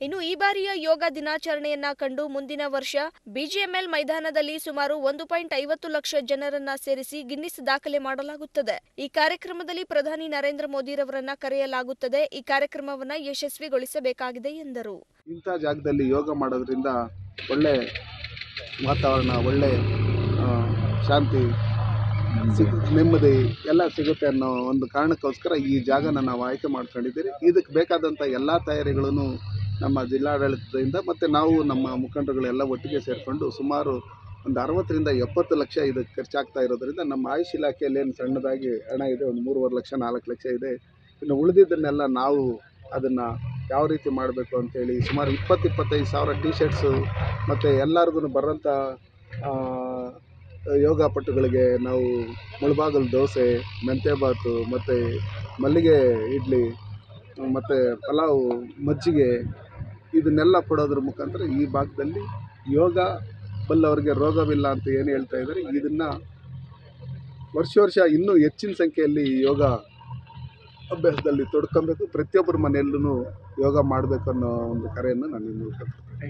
ಇನ್ನು ಈ ಬಾರಿಯ ಯೋಗ ದಿನಾಚರಣೆಯನ್ನ ಕಂಡು ಮುಂದಿನ ವರ್ಷ ಬಿಜಿಎಂಎಲ್ ಮೈದಾನದಲ್ಲಿ ಸುಮಾರು ಒಂದು ಪಾಯಿಂಟ್ ಐವತ್ತು ಲಕ್ಷ ಜನರನ್ನ ಸೇರಿಸಿ ಗಿನ್ನಿಸ್ ದಾಖಲೆ ಮಾಡಲಾಗುತ್ತದೆ ಈ ಕಾರ್ಯಕ್ರಮದಲ್ಲಿ ಪ್ರಧಾನಿ ನರೇಂದ್ರ ಮೋದಿರವರನ್ನ ಕರೆಯಲಾಗುತ್ತದೆ ಈ ಕಾರ್ಯಕ್ರಮವನ್ನ ಯಶಸ್ವಿಗೊಳಿಸಬೇಕಾಗಿದೆ ಎಂದರು ಇಂಥ ಜಾಗದಲ್ಲಿ ಯೋಗ ಮಾಡೋದ್ರಿಂದ ಒಳ್ಳೆ ವಾತಾವರಣ ಒಳ್ಳೆ ಆ, ಶಾಂತಿ ಸಿಗ್ ನೆಮ್ಮದಿ ಎಲ್ಲ ಸಿಗುತ್ತೆ ಅನ್ನೋ ಒಂದು ಕಾರಣಕ್ಕೋಸ್ಕರ ಈ ಜಾಗನ ನಾವು ಆಯ್ಕೆ ಮಾಡ್ಕೊಂಡಿದ್ದೀರಿ ಇದಕ್ಕೆ ಬೇಕಾದಂಥ ಎಲ್ಲ ತಯಾರಿಗಳನ್ನು ನಮ್ಮ ಜಿಲ್ಲಾಡಳಿತದಿಂದ ಮತ್ತು ನಾವು ನಮ್ಮ ಮುಖಂಡರುಗಳೆಲ್ಲ ಒಟ್ಟಿಗೆ ಸೇರಿಕೊಂಡು ಸುಮಾರು ಒಂದು ಅರವತ್ತರಿಂದ ಎಪ್ಪತ್ತು ಲಕ್ಷ ಇದಕ್ಕೆ ಖರ್ಚಾಗ್ತಾ ಇರೋದ್ರಿಂದ ನಮ್ಮ ಆಯುಷ್ ಇಲಾಖೆಯಲ್ಲಿ ಏನು ಸಣ್ಣದಾಗಿ ಹಣ ಇದೆ ಒಂದು ಮೂರುವರೆ ಲಕ್ಷ ನಾಲ್ಕು ಲಕ್ಷ ಇದೆ ಇನ್ನು ಉಳಿದಿದ್ದನ್ನೆಲ್ಲ ನಾವು ಅದನ್ನು ಯಾವ ರೀತಿ ಮಾಡಬೇಕು ಅಂತೇಳಿ ಸುಮಾರು ಇಪ್ಪತ್ತು ಇಪ್ಪತ್ತೈದು ಸಾವಿರ ಟಿ ಶರ್ಟ್ಸು ಮತ್ತು ಎಲ್ಲರಿಗೂ ಬರೋಂಥ ಆ, ಯೋಗ ಪಟುಗಳಿಗೆ ನಾವು ಮುಳಬಾಗಲ್ ದೋಸೆ ಮೆಂತ್ಯ ಬಾತು ಮತ್ತು ಮಲ್ಲಿಗೆ ಇಡ್ಲಿ ಮತ್ತು ಪಲಾವು ಮಜ್ಜಿಗೆ ಇದನ್ನೆಲ್ಲ ಕೊಡೋದ್ರ ಮುಖಾಂತರ ಈ ಭಾಗದಲ್ಲಿ ಯೋಗ ಬಲ್ಲವರಿಗೆ ರೋಗವಿಲ್ಲ ಅಂತ ಏನು ಹೇಳ್ತಾ ಇದ್ದಾರೆ ಇದನ್ನು ವರ್ಷ ವರ್ಷ ಇನ್ನೂ ಹೆಚ್ಚಿನ ಸಂಖ್ಯೆಯಲ್ಲಿ ಯೋಗ ಅಭ್ಯಾಸದಲ್ಲಿ ತೊಡ್ಕೊಬೇಕು ಪ್ರತಿಯೊಬ್ಬರ ಮನೆಯಲ್ಲೂ ಯೋಗ ಮಾಡಬೇಕು ಅನ್ನೋ ಒಂದು ಕರೆಯನ್ನು ನಾನು ಈ ಮೂಲಕ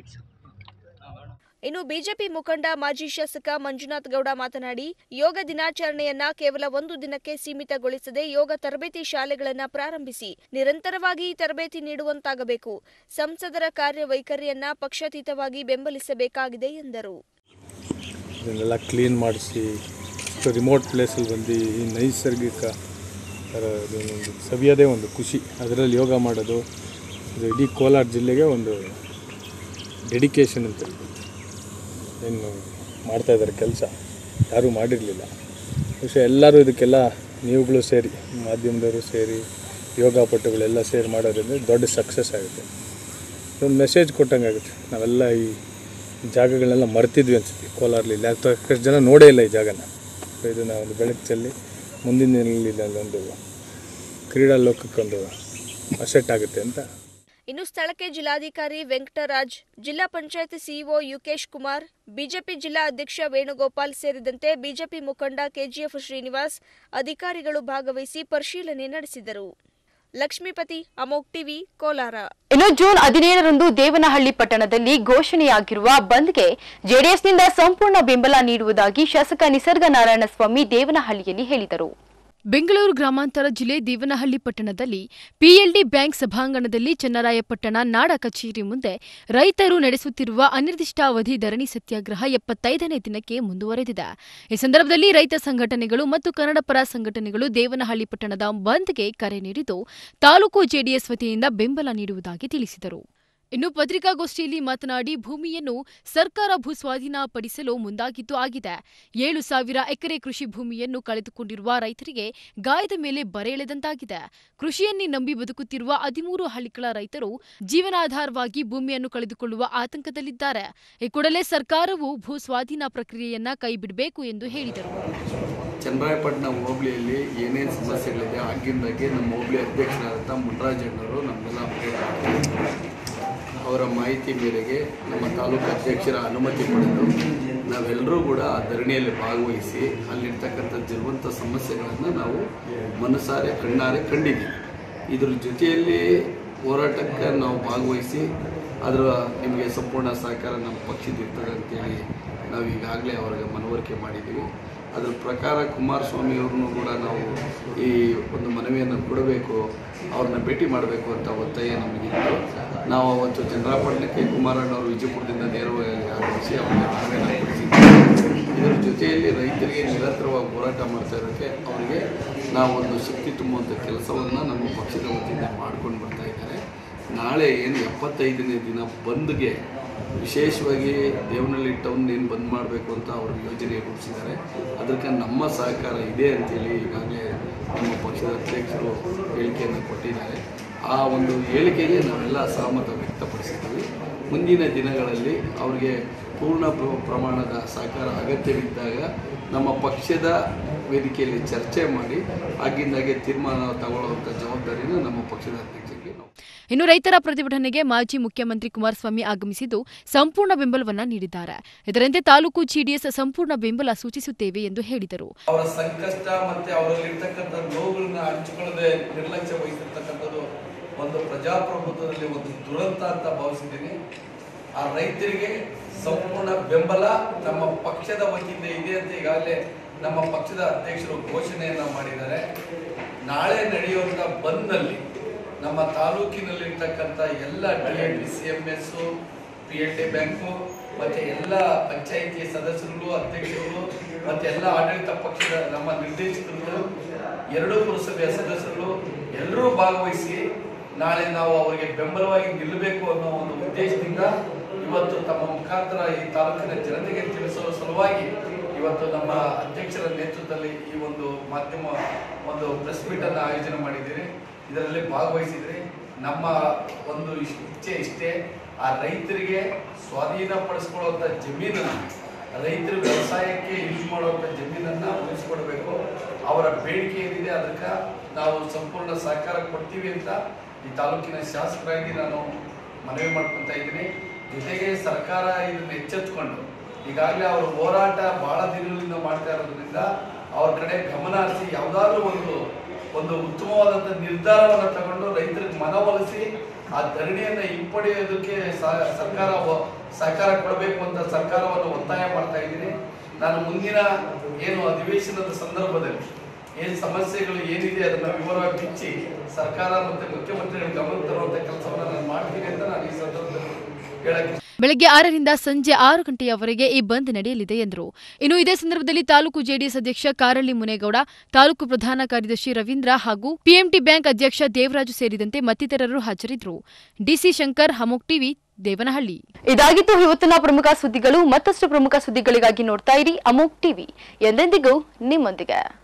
ಇನ್ನು ಬಿಜೆಪಿ ಮುಖಂಡ ಮಾಜಿ ಶಾಸಕ ಮಂಜುನಾಥ್ ಗೌಡ ಮಾತನಾಡಿ ಯೋಗ ದಿನಾಚರಣೆಯನ್ನ ಕೇವಲ ಒಂದು ದಿನಕ್ಕೆ ಸೀಮಿತಗೊಳಿಸದೆ ಯೋಗ ತರಬೇತಿ ಶಾಲೆಗಳನ್ನ ಪ್ರಾರಂಭಿಸಿ ನಿರಂತರವಾಗಿ ಈ ತರಬೇತಿ ನೀಡುವಂತಾಗಬೇಕು ಸಂಸದರ ಕಾರ್ಯವೈಖರಿಯನ್ನ ಪಕ್ಷಾತೀತವಾಗಿ ಬೆಂಬಲಿಸಬೇಕಾಗಿದೆ ಎಂದರು ಇದನ್ನೆಲ್ಲ ಕ್ಲೀನ್ ಮಾಡಿಸಿ ಇಷ್ಟು ರಿಮೋಟ್ ಪ್ಲೇಸಲ್ಲಿ ಬಂದು ಈ ನೈಸರ್ಗಿಕ ಥರ ಇದೊಂದು ಸವಿಯೋದೇ ಒಂದು ಖುಷಿ ಅದರಲ್ಲಿ ಯೋಗ ಮಾಡೋದು ಇದು ಇಡೀ ಕೋಲಾರ ಜಿಲ್ಲೆಗೆ ಒಂದು ಡೆಡಿಕೇಶನ್ ಅಂತ ಹೇಳ್ಬೋದು ಏನು ಮಾಡ್ತಾ ಇದ್ದಾರೆ ಕೆಲಸ ಯಾರೂ ಮಾಡಿರಲಿಲ್ಲ ಬಹುಶಃ ಎಲ್ಲರೂ ಇದಕ್ಕೆಲ್ಲ ನೀವುಗಳು ಸೇರಿ ಮಾಧ್ಯಮದವರು ಸೇರಿ ಯೋಗ ಪಟುಗಳೆಲ್ಲ ಸೇರಿ ಮಾಡೋದ್ರಿಂದ ದೊಡ್ಡ ಸಕ್ಸಸ್ ಆಗುತ್ತೆ ಒಂದು ಮೆಸೇಜ್ ಕೊಟ್ಟಂಗೆ ಆಗುತ್ತೆ ನಾವೆಲ್ಲ ಈ ಜಾಗಗಳನ್ನೆಲ್ಲ ಮರ್ತಿದ್ವಿ ಅನ್ಸುತ್ತೆ ಕೋಲಾರಲ್ಲಿ ಇಲ್ಲಿ ಯಾಕೆ ಜನ ನೋಡೇ ಇಲ್ಲ ಈ ಜಾಗನ ಸೊ ಇದನ್ನು ಒಂದು ಬೆಳಕು ಚೆಲ್ಲಿ ಮುಂದಿನ ದಿನಗಳಲ್ಲಿ ಒಂದು ಕ್ರೀಡಾ ಲೋಕಕ್ಕೊಂದು ಅಸೆಟ್ ಆಗುತ್ತೆ ಅಂತ ಇನ್ನು ಸ್ಥಳಕ್ಕೆ ಜಿಲ್ಲಾಧಿಕಾರಿ ವೆಂಕಟರಾಜ್ ಜಿಲ್ಲಾ ಪಂಚಾಯತ್ ಸಿಇಒ ಯುಕೇಶ್ ಕುಮಾರ್ ಬಿಜೆಪಿ ಜಿಲ್ಲಾ ಅಧ್ಯಕ್ಷ ವೇಣುಗೋಪಾಲ್ ಸೇರಿದಂತೆ ಬಿಜೆಪಿ ಮುಖಂಡ ಕೆಜಿಎಫ್ ಶ್ರೀನಿವಾಸ್ ಅಧಿಕಾರಿಗಳು ಭಾಗವಹಿಸಿ ಪರಿಶೀಲನೆ ನಡೆಸಿದರು ಲಕ್ಷ್ಮೀಪತಿ ಅಮೋಕ್ ಟಿವಿ ಕೋಲಾರ ಇನ್ನು ಜೂನ್ ಹದಿನೇಳರಂದು ದೇವನಹಳ್ಳಿ ಪಟ್ಟಣದಲ್ಲಿ ಘೋಷಣೆಯಾಗಿರುವ ಬಂದ್ಗೆ ಜೆಡಿಎಸ್ನಿಂದ ಸಂಪೂರ್ಣ ಬೆಂಬಲ ನೀಡುವುದಾಗಿ ಶಾಸಕ ನಿಸರ್ಗ ನಾರಾಯಣಸ್ವಾಮಿ ದೇವನಹಳ್ಳಿಯಲ್ಲಿ ಹೇಳಿದರು ಬೆಂಗಳೂರು ಗ್ರಾಮಾಂತರ ಜಿಲ್ಲೆ ದೇವನಹಳ್ಳಿ ಪಟ್ಟಣದಲ್ಲಿ ಪಿಎಲ್ಡಿ ಬ್ಯಾಂಕ್ ಸಭಾಂಗಣದಲ್ಲಿ ಚನ್ನರಾಯಪಟ್ಟಣ ನಾಡ ಕಚೇರಿ ಮುಂದೆ ರೈತರು ನಡೆಸುತ್ತಿರುವ ಅನಿರ್ದಿಷ್ಟಾವಧಿ ಧರಣಿ ಸತ್ಯಾಗ್ರಹ ಎಪ್ಪತ್ತೈದನೇ ದಿನಕ್ಕೆ ಮುಂದುವರೆದಿದೆ ಈ ಸಂದರ್ಭದಲ್ಲಿ ರೈತ ಸಂಘಟನೆಗಳು ಮತ್ತು ಕನ್ನಡಪರ ಸಂಘಟನೆಗಳು ದೇವನಹಳ್ಳಿ ಪಟ್ಟಣದ ಬಂದ್ಗೆ ಕರೆ ನೀಡಿದ್ದು ತಾಲೂಕು ಜೆಡಿಎಸ್ ವತಿಯಿಂದ ಬೆಂಬಲ ನೀಡುವುದಾಗಿ ತಿಳಿಸಿದರು ಇನ್ನು ಪತ್ರಿಕಾಗೋಷ್ಠಿಯಲ್ಲಿ ಮಾತನಾಡಿ ಭೂಮಿಯನ್ನು ಸರ್ಕಾರ ಭೂಸ್ವಾಧೀನ ಪಡಿಸಲು ಮುಂದಾಗಿದ್ದು ಆಗಿದೆ ಏಳು ಸಾವಿರ ಎಕರೆ ಕೃಷಿ ಭೂಮಿಯನ್ನು ಕಳೆದುಕೊಂಡಿರುವ ರೈತರಿಗೆ ಗಾಯದ ಮೇಲೆ ಬರೆ ಎಳೆದಂತಾಗಿದೆ ಕೃಷಿಯನ್ನೇ ನಂಬಿ ಬದುಕುತ್ತಿರುವ ಹದಿಮೂರು ಹಳ್ಳಿಗಳ ರೈತರು ಜೀವನಾಧಾರವಾಗಿ ಭೂಮಿಯನ್ನು ಕಳೆದುಕೊಳ್ಳುವ ಆತಂಕದಲ್ಲಿದ್ದಾರೆ ಈ ಕೂಡಲೇ ಸರ್ಕಾರವು ಭೂ ಸ್ವಾಧೀನ ಪ್ರಕ್ರಿಯೆಯನ್ನ ಕೈಬಿಡಬೇಕು ಎಂದು ಹೇಳಿದರು ಚನ್ನರಾಯಪಟ್ಟಣ ಹೋಬಳಿಯಲ್ಲಿ ಏನೇನು ಸಮಸ್ಯೆಗಳಿದೆ ಆಗಿಂದಾಗೆ ನಮ್ಮ ಹೋಬಳಿ ಅಧ್ಯಕ್ಷರಾದಂಥ ಮುನ್ರಾಜಣ್ಣವರು ನಮ್ಮೆಲ್ಲ update ಮಾಡ್ತಾರೆ. ಅವರ ಮಾಹಿತಿ ಮೇರೆಗೆ ನಮ್ಮ ತಾಲೂಕು ಅಧ್ಯಕ್ಷರ ಅನುಮತಿ ಪಡೆದು ನಾವೆಲ್ಲರೂ ಕೂಡ ಆ ಧರಣಿಯಲ್ಲಿ ಭಾಗವಹಿಸಿ ಅಲ್ಲಿರ್ತಕ್ಕಂಥ ಇರುವಂಥ ಸಮಸ್ಯೆಗಳನ್ನು ನಾವು ಮನಸಾರೆ ಕಣ್ಣಾರೆ ಕಂಡಿದ್ದೀವಿ ಇದ್ರ ಜೊತೆಯಲ್ಲಿ ಹೋರಾಟಕ್ಕೆ ನಾವು ಭಾಗವಹಿಸಿ ಅದರ ನಿಮಗೆ ಸಂಪೂರ್ಣ ಸಹಕಾರ ನಮ್ಮ ಪಕ್ಷದ ಇರ್ತದೆ ಅಂತೇಳಿ ನಾವು ಈಗಾಗಲೇ ಅವ್ರಿಗೆ ಮನವರಿಕೆ ಮಾಡಿದ್ದೀವಿ ಅದರ ಪ್ರಕಾರ ಕುಮಾರಸ್ವಾಮಿ ಅವ್ರನ್ನೂ ಕೂಡ ನಾವು ಈ ಒಂದು ಮನವಿಯನ್ನು ಕೊಡಬೇಕು ಅವ್ರನ್ನ ಭೇಟಿ ಮಾಡಬೇಕು ಅಂತ ಒತ್ತಾಯ ನಮಗಿತ್ತು ನಾವು ಅವತ್ತು ಚಂದ್ರಾಪಟ್ಟಣಕ್ಕೆ ಕುಮಾರಣ್ಣವರು ವಿಜಯಪುರದಿಂದ ನೇರವಾಗಿ ಆಗಮಿಸಿ ಅವರಿಗೆ ಮನವಿಯನ್ನು ಕೊಡಿಸಿದ್ದೀವಿ ಇದರ ಜೊತೆಯಲ್ಲಿ ರೈತರಿಗೆ ನಿರಂತರವಾಗಿ ಹೋರಾಟ ಮಾಡ್ತಾ ಇರೋಕ್ಕೆ ಅವರಿಗೆ ನಾವು ಒಂದು ಶಕ್ತಿ ತುಂಬುವಂಥ ಕೆಲಸವನ್ನು ನಮ್ಮ ಪಕ್ಷದ ವತಿಯಿಂದ ಮಾಡ್ಕೊಂಡು ಬರ್ತಾ ಇದ್ದಾರೆ ನಾಳೆ ಏನು ಎಪ್ಪತ್ತೈದನೇ ದಿನ ಬಂದ್ಗೆ ವಿಶೇಷವಾಗಿ ದೇವನಹಳ್ಳಿ ಟೌನ್ ಏನು ಬಂದ್ ಮಾಡಬೇಕು ಅಂತ ಅವರು ಯೋಜನೆ ರೂಪಿಸಿದ್ದಾರೆ ಅದಕ್ಕೆ ನಮ್ಮ ಸಹಕಾರ ಇದೆ ಅಂತೇಳಿ ಈಗಾಗಲೇ ನಮ್ಮ ಪಕ್ಷದ ಅಧ್ಯಕ್ಷರು ಹೇಳಿಕೆಯನ್ನು ಕೊಟ್ಟಿದ್ದಾರೆ ಆ ಒಂದು ಹೇಳಿಕೆಗೆ ನಾವೆಲ್ಲ ಸಹಮತ ವ್ಯಕ್ತಪಡಿಸಿದ್ದೀವಿ ಮುಂದಿನ ದಿನಗಳಲ್ಲಿ ಅವರಿಗೆ ಪೂರ್ಣ ಪ್ರ- ಪ್ರಮಾಣದ ಸಹಕಾರ ಅಗತ್ಯವಿದ್ದಾಗ ನಮ್ಮ ಪಕ್ಷದ ವೇದಿಕೆಯಲ್ಲಿ ಚರ್ಚೆ ಮಾಡಿ ಆಗಿಂದಾಗೆ ತೀರ್ಮಾನ ತಗೊಳ್ಳುವಂಥ ಜವಾಬ್ದಾರಿನ ನಮ್ಮ ಪಕ್ಷದ ಅಧ್ಯಕ್ಷರಿಗೆ ನಾವು ಇನ್ನು ರೈತರ ಪ್ರತಿಭಟನೆಗೆ ಮಾಜಿ ಮುಖ್ಯಮಂತ್ರಿ ಕುಮಾರಸ್ವಾಮಿ ಆಗಮಿಸಿದ್ದು ಸಂಪೂರ್ಣ ಬೆಂಬಲವನ್ನ ನೀಡಿದ್ದಾರೆ ಇದರಂತೆ ತಾಲೂಕು ಜೆಡಿಎಸ್ ಸಂಪೂರ್ಣ ಬೆಂಬಲ ಸೂಚಿಸುತ್ತೇವೆ ಎಂದು ಹೇಳಿದರು ಅವರ ಸಂಕಷ್ಟ ಮತ್ತೆ ಅವರಲ್ಲಿರ್ತಕ್ಕಂಥ ನೋವುಗಳನ್ನ ಹಂಚಿಕೊಳ್ಳದೆ ನಿರ್ಲಕ್ಷ್ಯ ವಹಿಸಿರ್ತಕ್ಕಂಥದ್ದು ಒಂದು ಪ್ರಜಾಪ್ರಭುತ್ವದಲ್ಲಿ ಒಂದು ದುರಂತ ಅಂತ ಭಾವಿಸಿದ್ದೀನಿ ಆ ರೈತರಿಗೆ ಸಂಪೂರ್ಣ ಬೆಂಬಲ ನಮ್ಮ ಪಕ್ಷದ ವತಿಯಿಂದ ಇದೆ ಅಂತ ಈಗಾಗಲೇ ನಮ್ಮ ಪಕ್ಷದ ಅಧ್ಯಕ್ಷರು ಘೋಷಣೆಯನ್ನ ಮಾಡಿದ್ದಾರೆ ನಾಳೆ ನಡೆಯುವಂಥ ಬಂದ್ನಲ್ಲಿ ನಮ್ಮ ತಾಲೂಕಿನಲ್ಲಿರ್ತಕ್ಕಂಥ ಎಲ್ಲ D A D C M S P L D bank ಮತ್ತೆ ಎಲ್ಲ ಪಂಚಾಯಿತಿ ಸದಸ್ಯರುಗಳು ಅಧ್ಯಕ್ಷರುಗಳು ಮತ್ತೆ ಎಲ್ಲ ಆಡಳಿತ ಪಕ್ಷದ ನಮ್ಮ ನಿರ್ದೇಶಕರುಗಳು ಎರಡು ಪುರಸಭೆಯ ಸದಸ್ಯರು ಎಲ್ಲರೂ ಭಾಗವಹಿಸಿ ನಾಳೆ ನಾವು ಅವರಿಗೆ ಬೆಂಬಲವಾಗಿ ನಿಲ್ಲಬೇಕು ಅನ್ನೋ ಒಂದು ಉದ್ದೇಶದಿಂದ ಇವತ್ತು ತಮ್ಮ ಮುಖಾಂತರ ಈ ತಾಲೂಕಿನ ಜನತೆಗೆ ತಿಳಿಸುವ ಸಲುವಾಗಿ ಇವತ್ತು ನಮ್ಮ ಅಧ್ಯಕ್ಷರ ನೇತೃತ್ವದಲ್ಲಿ ಈ ಒಂದು ಮಾಧ್ಯಮ ಒಂದು ಪ್ರೆಸ್ ಮೀಟ್ ಅನ್ನು ಆಯೋಜನೆ ಮಾಡಿದ್ದೀರಿ ಇದರಲ್ಲಿ ಭಾಗವಹಿಸಿದ್ರಿ ನಮ್ಮ ಒಂದು ಇಶ್- ಇಚ್ಛೆ ಇಷ್ಟೇ ಆ ರೈತರಿಗೆ ಸ್ವಾಧೀನಪಡಿಸ್ಕೊಳ್ಳುವಂಥ ಜಮೀನನ್ನು ರೈತರು ವ್ಯವಸಾಯಕ್ಕೆ ಯೂಸ್ ಮಾಡುವಂಥ ಜಮೀನನ್ನು ಉಳಿಸ್ಕೊಡ್ಬೇಕು ಅವರ ಬೇಡಿಕೆ ಏನಿದೆ ಅದಕ್ಕೆ ನಾವು ಸಂಪೂರ್ಣ ಸಹಕಾರ ಕೊಡ್ತೀವಿ ಅಂತ ಈ ತಾಲೂಕಿನ ಶಾಸಕರಾಗಿ ನಾನು ಮನವಿ ಮಾಡ್ಕೊತಾ ಇದ್ದೀನಿ ಜೊತೆಗೆ ಸರ್ಕಾರ ಇದನ್ನು ಎಚ್ಚೆತ್ತುಕೊಂಡು ಈಗಾಗಲೇ ಅವರ ಹೋರಾಟ ಬಹಳ ದಿನಗಳಿಂದ ಮಾಡ್ತಾ ಇರೋದ್ರಿಂದ ಅವ್ರ ಕಡೆ ಗಮನ ಹರಿಸಿ ಯಾವುದಾದ್ರೂ ಒಂದು ಒಂದು ಉತ್ತಮವಾದಂಥ ನಿರ್ಧಾರವನ್ನು ತಗೊಂಡು ರೈತರಿಗೆ ಮನವೊಲಿಸಿ ಆ ಧರಣಿಯನ್ನು ಹಿಂಪಡೆಯೋದಕ್ಕೆ ಸ- ಸರ್ಕಾರ ವ- ಸಹಕಾರ ಕೊಡಬೇಕು ಅಂತ ಸರ್ಕಾರವನ್ನು ಒತ್ತಾಯ ಮಾಡ್ತಾ ಇದ್ದೀನಿ ನಾನು ಮುಂದಿನ ಏನು ಅಧಿವೇಶನದ ಸಂದರ್ಭದಲ್ಲಿ ಏನು ಸಮಸ್ಯೆಗಳು ಏನಿದೆ ಅದನ್ನ ವಿವರವಾಗಿ ಬಿಚ್ಚಿ ಸರ್ಕಾರ ಮತ್ತೆ ಮುಖ್ಯಮಂತ್ರಿಗಳ ಗಮನ ತರುವಂತ ಕೆಲಸವನ್ನು ನಾನು ಮಾಡ್ತೀನಿ ಅಂತ ನಾನು ಈ ಸಂದರ್ಭದಲ್ಲಿ ಹೇಳಕ್ಕೆ ಬೆಳಗ್ಗೆ ಆರರಿಂದ ಸಂಜೆ ಆರು ಗಂಟೆಯವರೆಗೆ ಈ ಬಂದ್ ನಡೆಯಲಿದೆ ಎಂದರು ಇನ್ನು ಇದೇ ಸಂದರ್ಭದಲ್ಲಿ ತಾಲೂಕು ಜೆಡಿಎಸ್ ಅಧ್ಯಕ್ಷ ಕಾರಳ್ಳಿ ಮುನೇಗೌಡ ತಾಲೂಕು ಪ್ರಧಾನ ಕಾರ್ಯದರ್ಶಿ ರವೀಂದ್ರ ಹಾಗೂ ಪಿಎಂಟಿ ಬ್ಯಾಂಕ್ ಅಧ್ಯಕ್ಷ ದೇವರಾಜು ಸೇರಿದಂತೆ ಮತ್ತಿತರರು ಹಾಜರಿದ್ದರು ಡಿಸಿ ಶಂಕರ್ ಹಮೋಕ್ ಟಿವಿ ದೇವನಹಳ್ಳಿ ಇದಾಗಿತ್ತು ಇವತ್ತಿನ ಪ್ರಮುಖ ಸುದ್ದಿಗಳು ಮತ್ತಷ್ಟು ಪ್ರಮುಖ ಸುದ್ದಿಗಳಿಗಾಗಿ ನೋಡ್ತಾ ಇರಿ ಅಮೋಕ್ ಟಿವಿ ಎಂದೆಂದಿಗೂ ನಿಮ್ಮೊಂದಿಗೆ